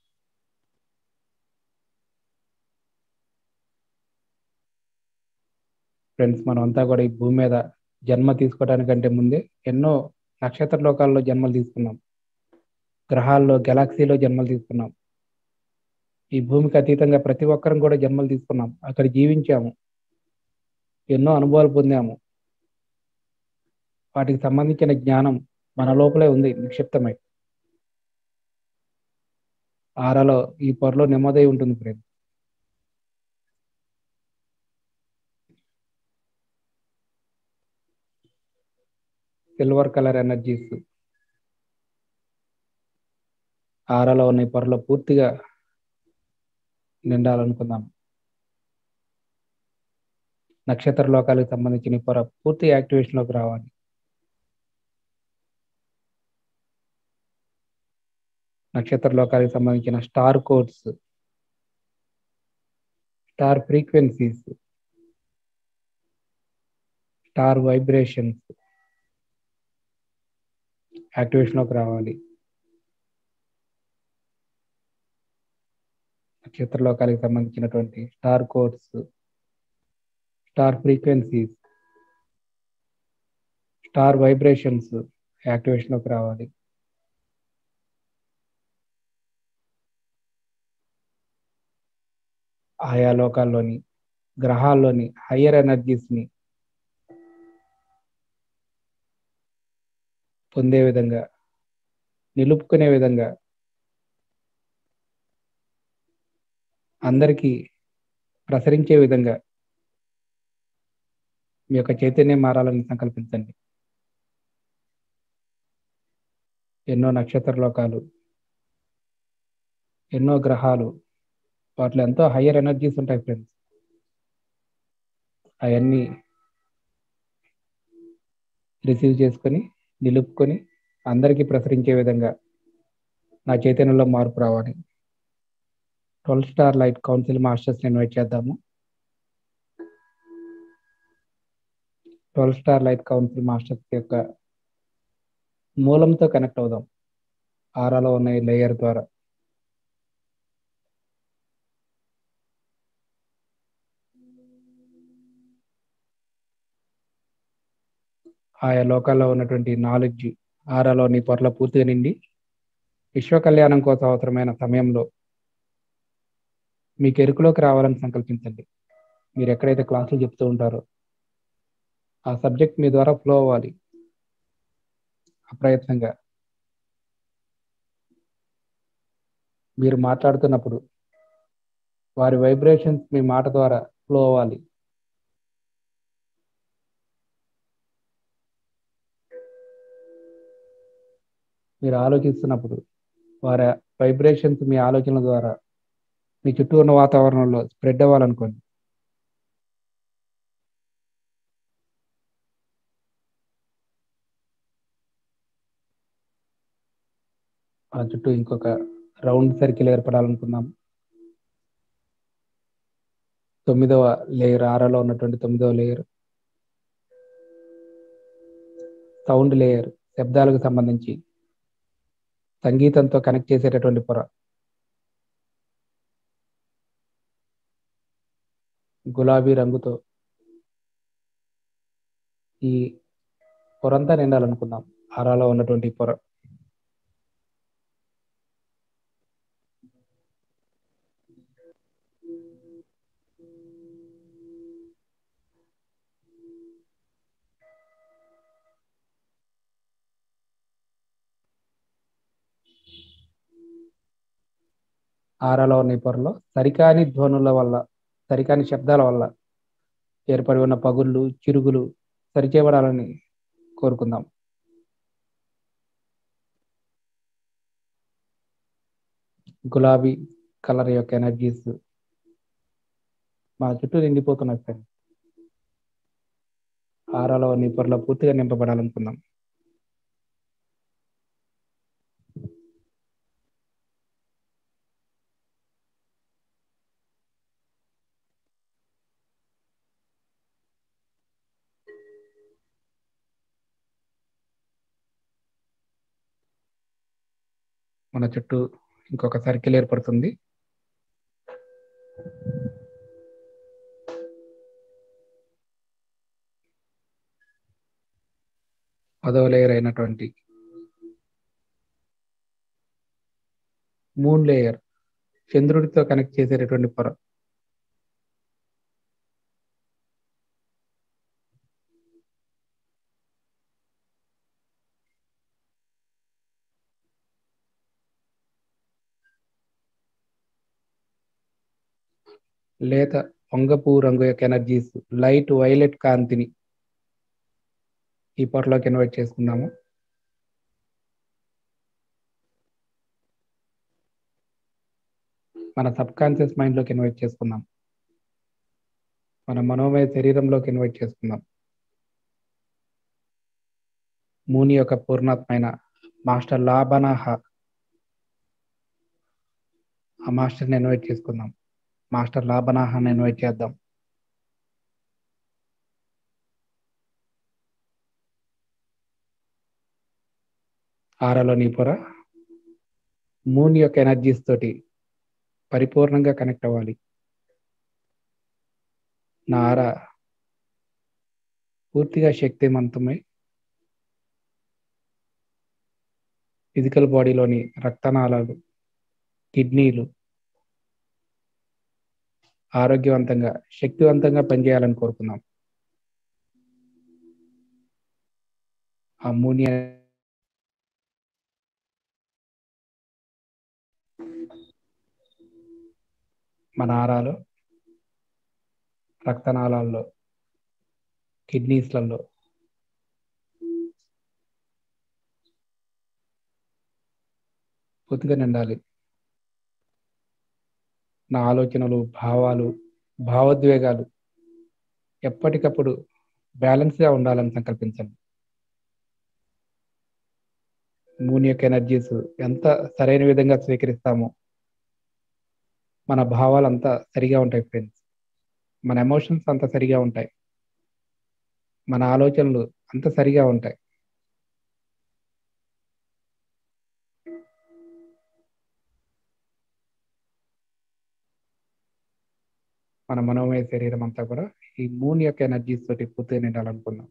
friends మనం అంతా కూడా ఈ భూమి మీద జన్మ తీసుకోవడానికంటే ముందే ఎన్నో నక్షత్ర లోకాల్లో జన్మలు తీసుకున్నాం గ్రహాల్లో గెలాక్సీలో జన్మలు తీసుకున్నాం ఈ భూమికి అతీతంగా ప్రతి ఒక్కరం కూడా జన్మలు తీసుకున్నాం అక్కడ జీవించాము ఎన్నో అనుభవాలు పొందాము వాటికి సంబంధించిన జ్ఞానం మన లోపలే ఉంది నిక్షిప్తమై ఆరలో ఈ పొరలో నెమ్మదై ఉంటుంది ఫ్రెండ్ సిల్వర్ కలర్ ఎనర్జీస్ ఆరలో ఉన్న ఈ పొరలో పూర్తిగా నిండాలనుకుందాం నక్షత్ర లోకాలకు సంబంధించిన ఈ పొర పూర్తి యాక్టివేషన్లోకి రావాలి నక్షత్ర లోకాలకు సంబంధించిన star codes star frequencies star vibrations యాక్టివేషన్లోకి రావాలి నక్షత్ర లోకాలకు సంబంధించినటువంటి star codes star frequencies star vibrations యాక్టివేషన్లోకి రావాలి ఆయా లోకాల్లోని గ్రహాల్లోని హయ్యర్ ఎనర్జీస్ని పొందే విధంగా నిలుపుకునే విధంగా అందరికీ ప్రసరించే విధంగా మీ యొక్క చైతన్యం మారాలని సంకల్పించండి ఎన్నో నక్షత్ర లోకాలు ఎన్నో గ్రహాలు వాటిలో ఎంతో హయ్యర్ ఎనర్జీస్ ఉంటాయి ఫ్రెండ్స్ అవన్నీ రిసీవ్ చేసుకొని నిలుపుకొని అందరికీ ప్రసరించే విధంగా నా చైతన్యంలో మార్పు రావాలి twelve star light council masters invite చేద్దాము twelve star light council masters యొక్క మూలంతో కనెక్ట్ అవుదాం ఆరాలో ఉన్న ఈ లేయర్ ద్వారా ఆయా లోకాల్లో ఉన్నటువంటి నాలెడ్జ్ ఆరాలోని పొరల పూర్తిగా నిండి విశ్వ కళ్యాణం కోసం అవసరమైన సమయంలో మీకు ఎరుకులోకి రావాలని సంకల్పించండి మీరు ఎక్కడైతే క్లాసులు చెప్తూ ఉంటారో ఆ సబ్జెక్ట్ మీ ద్వారా ఫ్లో అవ్వాలి అప్రయత్నంగా మీరు మాట్లాడుతున్నప్పుడు వారి వైబ్రేషన్స్ మీ మాట ద్వారా ఫ్లో అవ్వాలి మీరు ఆలోచిస్తున్నప్పుడు వారి వైబ్రేషన్స్ మీ ఆలోచనల ద్వారా మీ చుట్టూ ఉన్న వాతావరణంలో స్ప్రెడ్ అవ్వాలనుకోండి ఆ చుట్టూ ఇంకొక రౌండ్ సర్కిల్ ఏర్పడాలనుకుందాం తొమ్మిదవ లేయర్ ఆరలో ఉన్నటువంటి తొమ్మిదవ లేయర్ సౌండ్ లేయర్ శబ్దాలకు సంబంధించి సంగీతంతో కనెక్ట్ చేసేటటువంటి పొర గులాబీ రంగుతో ఈ పొరంతా నిండాలనుకుందాం ఆరాలో ఉన్నటువంటి పొర ఆరాలో ఉన్న ఈ పొరలో సరికాని ధ్వనుల వల్ల సరికాని శబ్దాల వల్ల ఏర్పడి ఉన్న పగుళ్ళు చిరుగులు సరిచేయబడాలని కోరుకుందాం గులాబీ కలర్ యొక్క ఎనర్జీస్ మా చుట్టూ నిండిపోతున్నాయి ఫ్రెండ్ ఆరాలో నీ పొరలో పూర్తిగా నింపబడాలనుకుందాం మన చుట్టూ ఇంకొక సర్కిల్ ఏర్పడుతుంది పదవ లేయర్ అయినటువంటి మూన్ లేయర్ చంద్రుడితో కనెక్ట్ చేసేటటువంటి పొర లేత వంగపూ రంగు యొక్క ఎనర్జీస్ లైట్ వైలెట్ కాంతిని ఈ పొరలోకి ఇన్వైట్ చేసుకుందాము మన సబ్ కాన్షియస్ మైండ్లోకి ఇన్వైట్ చేసుకుందాం మన మనోమయ శరీరంలోకి ఇన్వైట్ చేసుకుందాం మూని యొక్క పూర్ణాత్మైన మాస్టర్ లాబనాహ ఆ మాస్టర్ని ఇన్వైట్ చేసుకుందాం మాస్టర్ లాబనాహాన్ని ఇన్వైట్ చేద్దాం ఆరలోని పొర మూన్ యొక్క ఎనర్జీస్ తోటి పరిపూర్ణంగా కనెక్ట్ అవ్వాలి నా ఆర పూర్తిగా శక్తివంతమై ఫిజికల్ బాడీలోని రక్తనాళాలు కిడ్నీలు ఆరోగ్యవంతంగా శక్తివంతంగా పనిచేయాలని కోరుకుందాం ఆ మూని మన ఆరాలు రక్తనాళాల్లో కిడ్నీస్లలో పూర్తిగా నిండాలి నా ఆలోచనలు భావాలు భావోద్వేగాలు ఎప్పటికప్పుడు బ్యాలెన్స్గా ఉండాలని సంకల్పించండి మూన్ యొక్క ఎనర్జీస్ ఎంత సరైన విధంగా స్వీకరిస్తామో మన భావాలు అంతా సరిగా ఉంటాయి ఫ్రెండ్స్ మన ఎమోషన్స్ అంత సరిగా ఉంటాయి మన ఆలోచనలు అంత సరిగా ఉంటాయి మన మనోమయ శరీరం అంతా కూడా ఈ మూన్ యొక్క ఎనర్జీస్ తోటి పూర్తిగా నిండాలనుకుందాం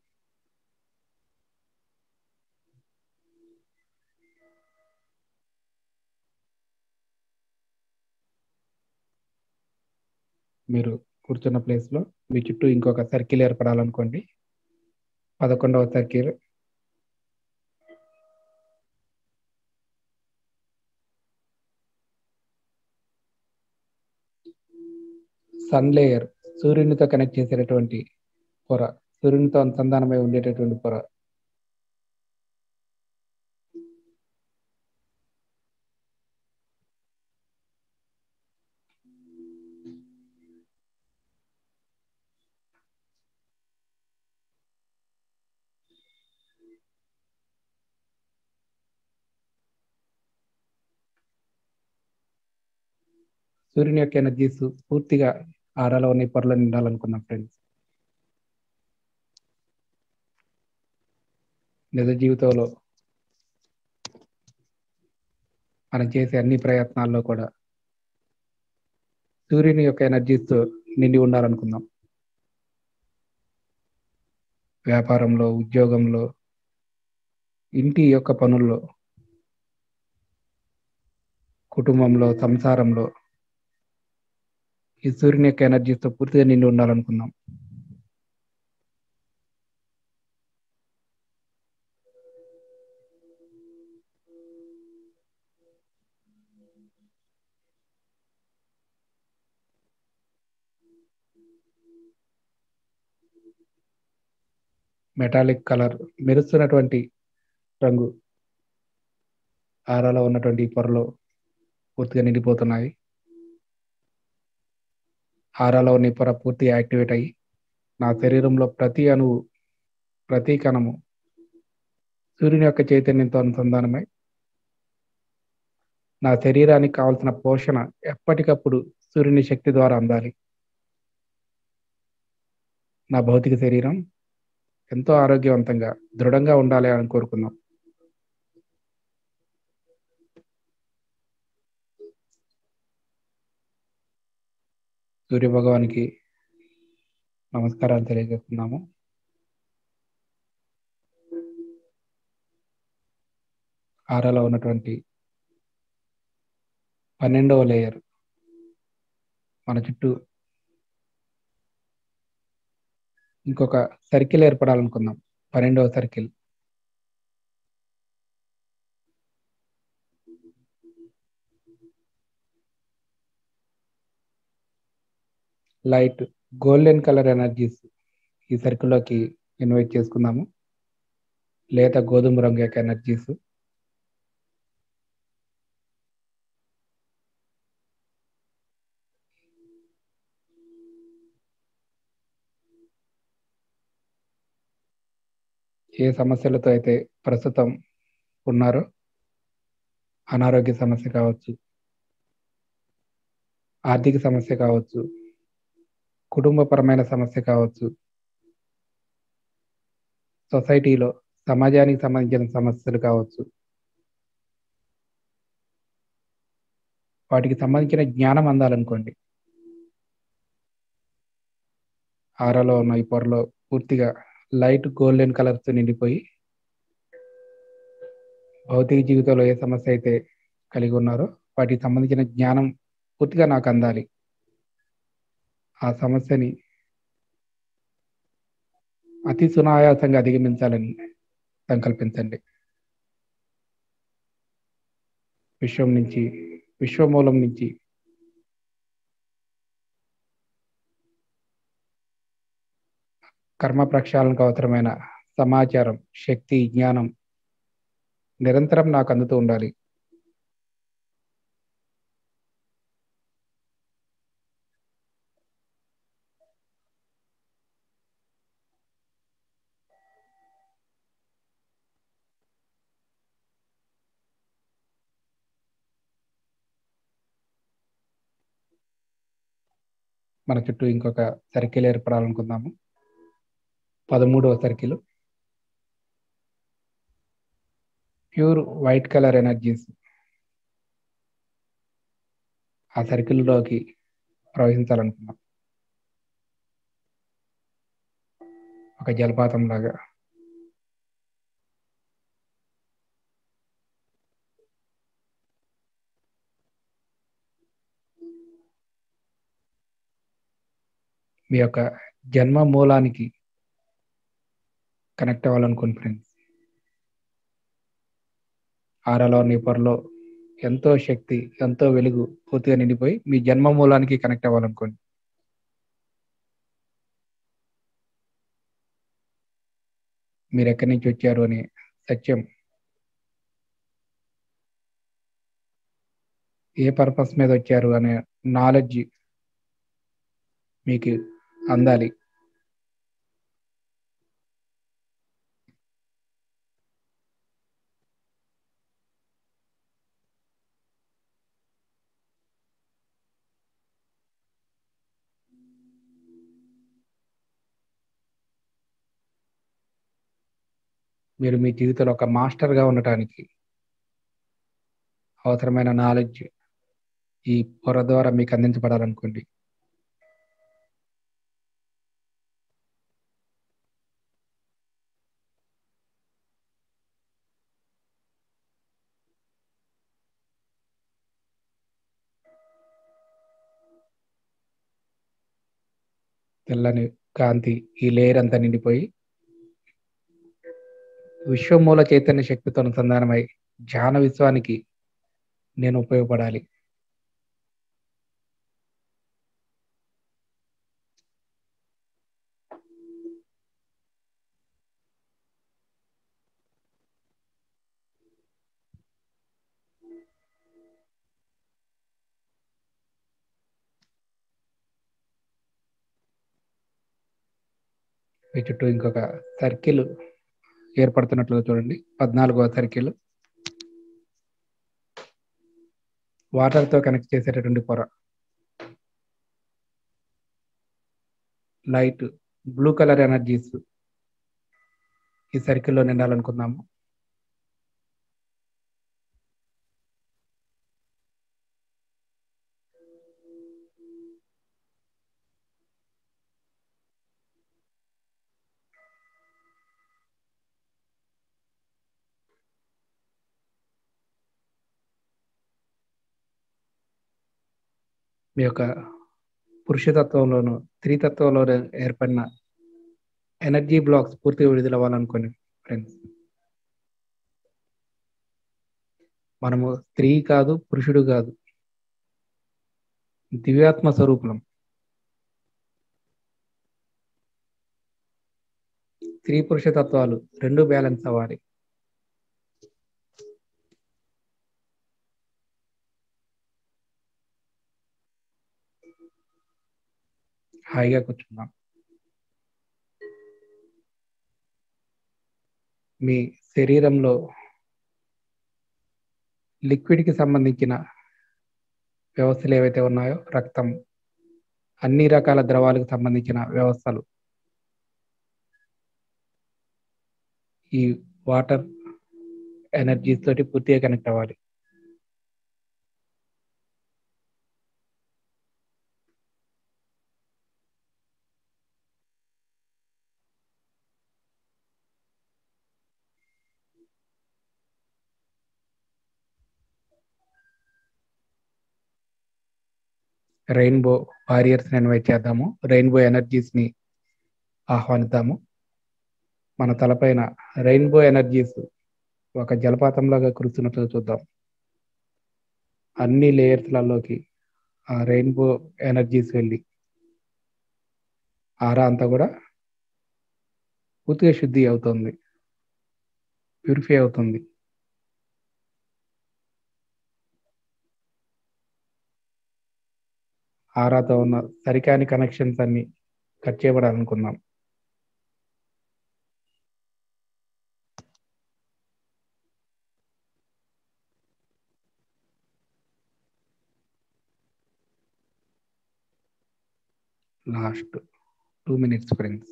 మీరు కూర్చున్న ప్లేస్లో మీ చుట్టూ ఇంకొక సర్కిల్ ఏర్పడాలనుకోండి పదకొండవ సర్కిల్ సన్ లేయర్ సూర్యునితో కనెక్ట్ చేసేటటువంటి పొర సూర్యునితో అనుసంధానమై ఉండేటటువంటి పొర సూర్యుని యొక్క ఎనర్జీస్ పూర్తిగా ఆరాలో ఉన్న ఈ పొరలో నిండాలనుకున్నాం ఫ్రెండ్స్ నిజ జీవితంలో మనం చేసే అన్ని ప్రయత్నాల్లో కూడా సూర్యుని యొక్క ఎనర్జీస్తో నిండి ఉండాలనుకుందాం వ్యాపారంలో ఉద్యోగంలో ఇంటి యొక్క పనుల్లో కుటుంబంలో సంసారంలో ఈ సూర్యుని యొక్క ఎనర్జీతో పూర్తిగా నిండి ఉండాలనుకుందాం మెటాలిక్ కలర్ మెరుస్తున్నటువంటి రంగు ఆరాలో ఉన్నటువంటి ఈ పొరలో పూర్తిగా నిండిపోతున్నాయి ఆరాలో ఉన్న ఈ పొర పూర్తిగా యాక్టివేట్ అయ్యి నా శరీరంలో ప్రతి అణువు ప్రతి కణము సూర్యుని యొక్క చైతన్యంతో అనుసంధానమై నా శరీరానికి కావలసిన పోషణ ఎప్పటికప్పుడు సూర్యుని శక్తి ద్వారా అందాలి నా భౌతిక శరీరం ఎంతో ఆరోగ్యవంతంగా దృఢంగా ఉండాలి అని కోరుకుందాం సూర్య భగవానికి నమస్కారాలు తెలియజేస్తున్నాము ఆరాలో ఉన్నటువంటి పన్నెండవ లేయర్ మన చుట్టూ ఇంకొక సర్కిల్ ఏర్పడాలనుకుందాం పన్నెండవ circle light golden colour energies ఈ సర్కిల్లోకి ఇన్వైట్ చేసుకుందాము లేత గోధుమ రంగు యొక్క ఎనర్జీస్ ఏ సమస్యలతో అయితే ప్రస్తుతం ఉన్నారో అనారోగ్య సమస్య కావచ్చు ఆర్థిక సమస్య కావచ్చు కుటుంబపరమైన సమస్య కావచ్చు సొసైటీలో సమాజానికి సంబంధించిన సమస్యలు కావచ్చు వాటికి సంబంధించిన జ్ఞానం అందాలనుకోండి ఆరలో ఉన్న ఈ పొరలో పూర్తిగా లైట్ గోల్డెన్ కలర్తో నిండిపోయి భౌతిక జీవితంలో ఏ సమస్య అయితే కలిగి ఉన్నారో వాటికి సంబంధించిన జ్ఞానం పూర్తిగా నాకు అందాలి ఆ సమస్యని అతి సునాయాసంగా అధిగమించాలని సంకల్పించండి విశ్వం నుంచి విశ్వమూలం నుంచి కర్మ ప్రక్షాళనకు అవసరమైన సమాచారం శక్తి జ్ఞానం నిరంతరం నాకు అందుతూ ఉండాలి మన చుట్టూ ఇంకొక సర్కిల్ ఏర్పడాలనుకుందాము పదమూడవ circle pure white colour energies ఆ సర్కిల్లోకి ప్రవహించాలనుకున్నాం ఒక జలపాతం లాగా మీ యొక్క జన్మ మూలానికి కనెక్ట్ అవ్వాలనుకోండి ఫ్రెండ్స్ ఆరలో నిపర్లో ఎంతో శక్తి ఎంతో వెలుగు పూర్తిగా నిండిపోయి మీ జన్మ మూలానికి కనెక్ట్ అవ్వాలనుకోండి మీరు ఎక్కడి నుంచి వచ్చారు అనే సత్యం ఏ పర్పస్ మీద వచ్చారు అనే నాలెడ్జ్ మీకు అందాలి మీరు మీ జీవితంలో ఒక మాస్టర్గా ఉండటానికి అవసరమైన నాలెడ్జ్ ఈ పొర ద్వారా మీకు అందించబడాలనుకోండి తెల్లని కాంతి ఈ లేయర్ అంతా నిండిపోయి విశ్వమూల చైతన్య శక్తితో అనుసంధానమై ధ్యాన విశ్వానికి నేను ఉపయోగపడాలి మీ చుట్టూ ఇంకొక సర్కిల్ ఏర్పడుతున్నట్లుగా చూడండి పద్నాలుగవ సర్కిల్ వాటర్తో కనెక్ట్ చేసేటటువంటి పొర లైట్ బ్లూ కలర్ ఎనర్జీస్ ఈ సర్కిల్లో నిండాలనుకుందాము మీ యొక్క పురుషతత్వంలోను స్త్రీతత్వంలోను ఏర్పడిన ఎనర్జీ బ్లాక్స్ పూర్తిగా విడుదలవ్వాలనుకోండి ఫ్రెండ్స్ మనము స్త్రీ కాదు పురుషుడు కాదు దివ్యాత్మ స్వరూపులం స్త్రీ పురుష తత్వాలు రెండు బ్యాలెన్స్ అవ్వాలి హాయిగా కూర్చున్నాం మీ శరీరంలో లిక్విడ్కి సంబంధించిన వ్యవస్థలు ఏవైతే ఉన్నాయో రక్తం అన్ని రకాల ద్రవాలకు సంబంధించిన వ్యవస్థలు ఈ వాటర్ ఎనర్జీస్ తోటి పూర్తిగా కనెక్ట్ అవ్వాలి రెయిన్బో వారియర్స్ ఇన్వైట్ చేద్దాము రెయిన్బో ఎనర్జీస్ ని ఆహ్వానిద్దాము మన తలపైన రెయిన్బో ఎనర్జీస్ ఒక జలపాతంలాగా కురుస్తున్నట్లుగా చూద్దాం అన్ని లేయర్స్లలోకి ఆ రెయిన్బో ఎనర్జీస్ వెళ్ళి ఆరా అంతా కూడా పూర్తిగా శుద్ధి అవుతుంది ప్యూరిఫై అవుతుంది ఆరాతో ఉన్న సరికాని కనెక్షన్స్ అన్ని కట్ చేయబడాలనుకుందాం లాస్ట్ టూ మినిట్స్ ఫ్రెండ్స్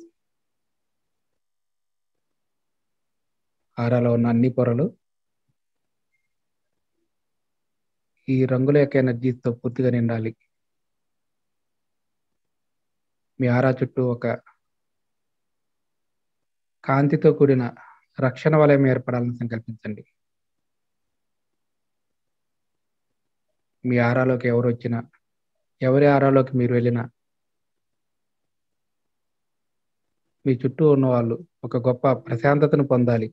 ఆరాలో ఉన్న అన్ని పొరలు ఈ రంగుల యొక్క ఎనర్జీతో పూర్తిగా నిండాలి మీ ఆరా చుట్టూ ఒక కాంతితో కూడిన రక్షణ వలయం ఏర్పడాలని సంకల్పించండి మీ ఆరాలోకి ఎవరు వచ్చినా ఎవరి ఆరాలోకి మీరు వెళ్ళినా మీ చుట్టూ ఉన్న వాళ్ళు ఒక గొప్ప ప్రశాంతతను పొందాలి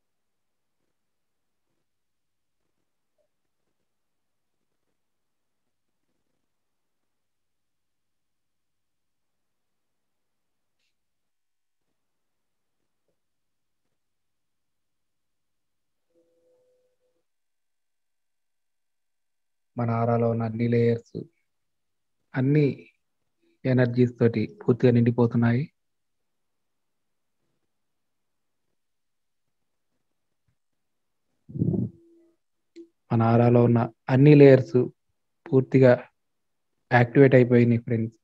మన ఆరాలో ఉన్న అన్ని లేయర్స్ అన్ని ఎనర్జీస్ తోటి పూర్తిగా నిండిపోతున్నాయి మన ఆరాలో ఉన్న అన్ని లేయర్స్ పూర్తిగా యాక్టివేట్ అయిపోయినాయి ఫ్రెండ్స్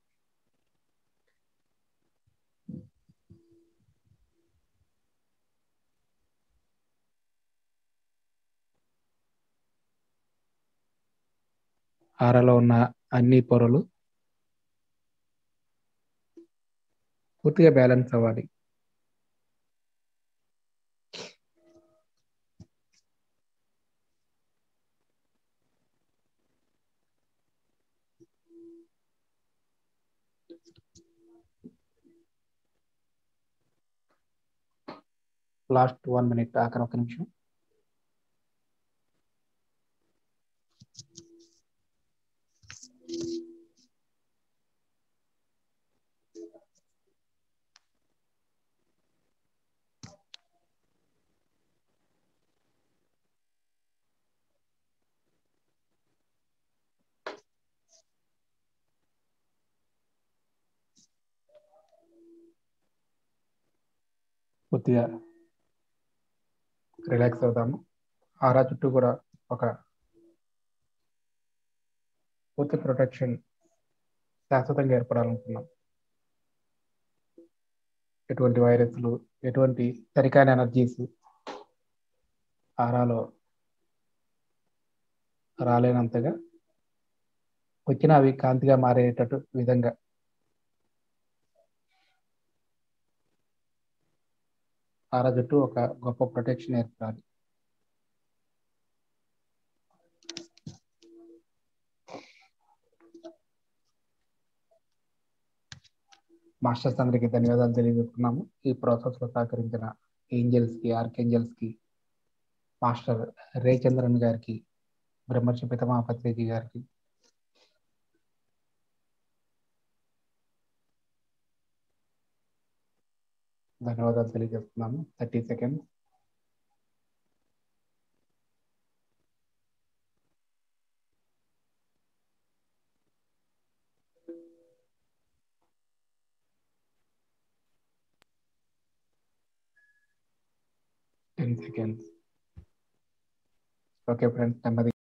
ఆరాలో ఉన్న అన్ని పొరలు పూర్తిగా బ్యాలెన్స్ అవ్వాలి లాస్ట్ వన్ మినిట్ ఆఖరి ఒక నిమిషం పూర్తిగా రిలాక్స్ అవుతాము ఆరా చుట్టూ కూడా ఒక పూర్తి ప్రొటెక్షన్ శాశ్వతంగా ఏర్పడాలనుకున్నాం ఎటువంటి వైరస్లు ఎటువంటి సరికాని ఎనర్జీస్ ఆరాలో రాలేనంతగా వచ్చిన అవి కాంతిగా మారేటట్టు విధంగా ఆరా చుట్టూ ఒక గొప్ప ప్రొటెక్షన్ ఏర్పడాలి మాస్టర్స్ అందరికీ ధన్యవాదాలు తెలియజేస్తున్నాము ఈ ప్రాసెస్ లో సహకరించిన ఏంజల్స్ కి ఆర్కేంజల్స్ కి మాస్టర్ రేచంద్రన్ గారికి బ్రహ్మర్షి పితమా పత్రిజీ గారికి ధన్యవాదాలు తెలియజేస్తున్నాము thirty second ten seconds okay friends నెమ్మది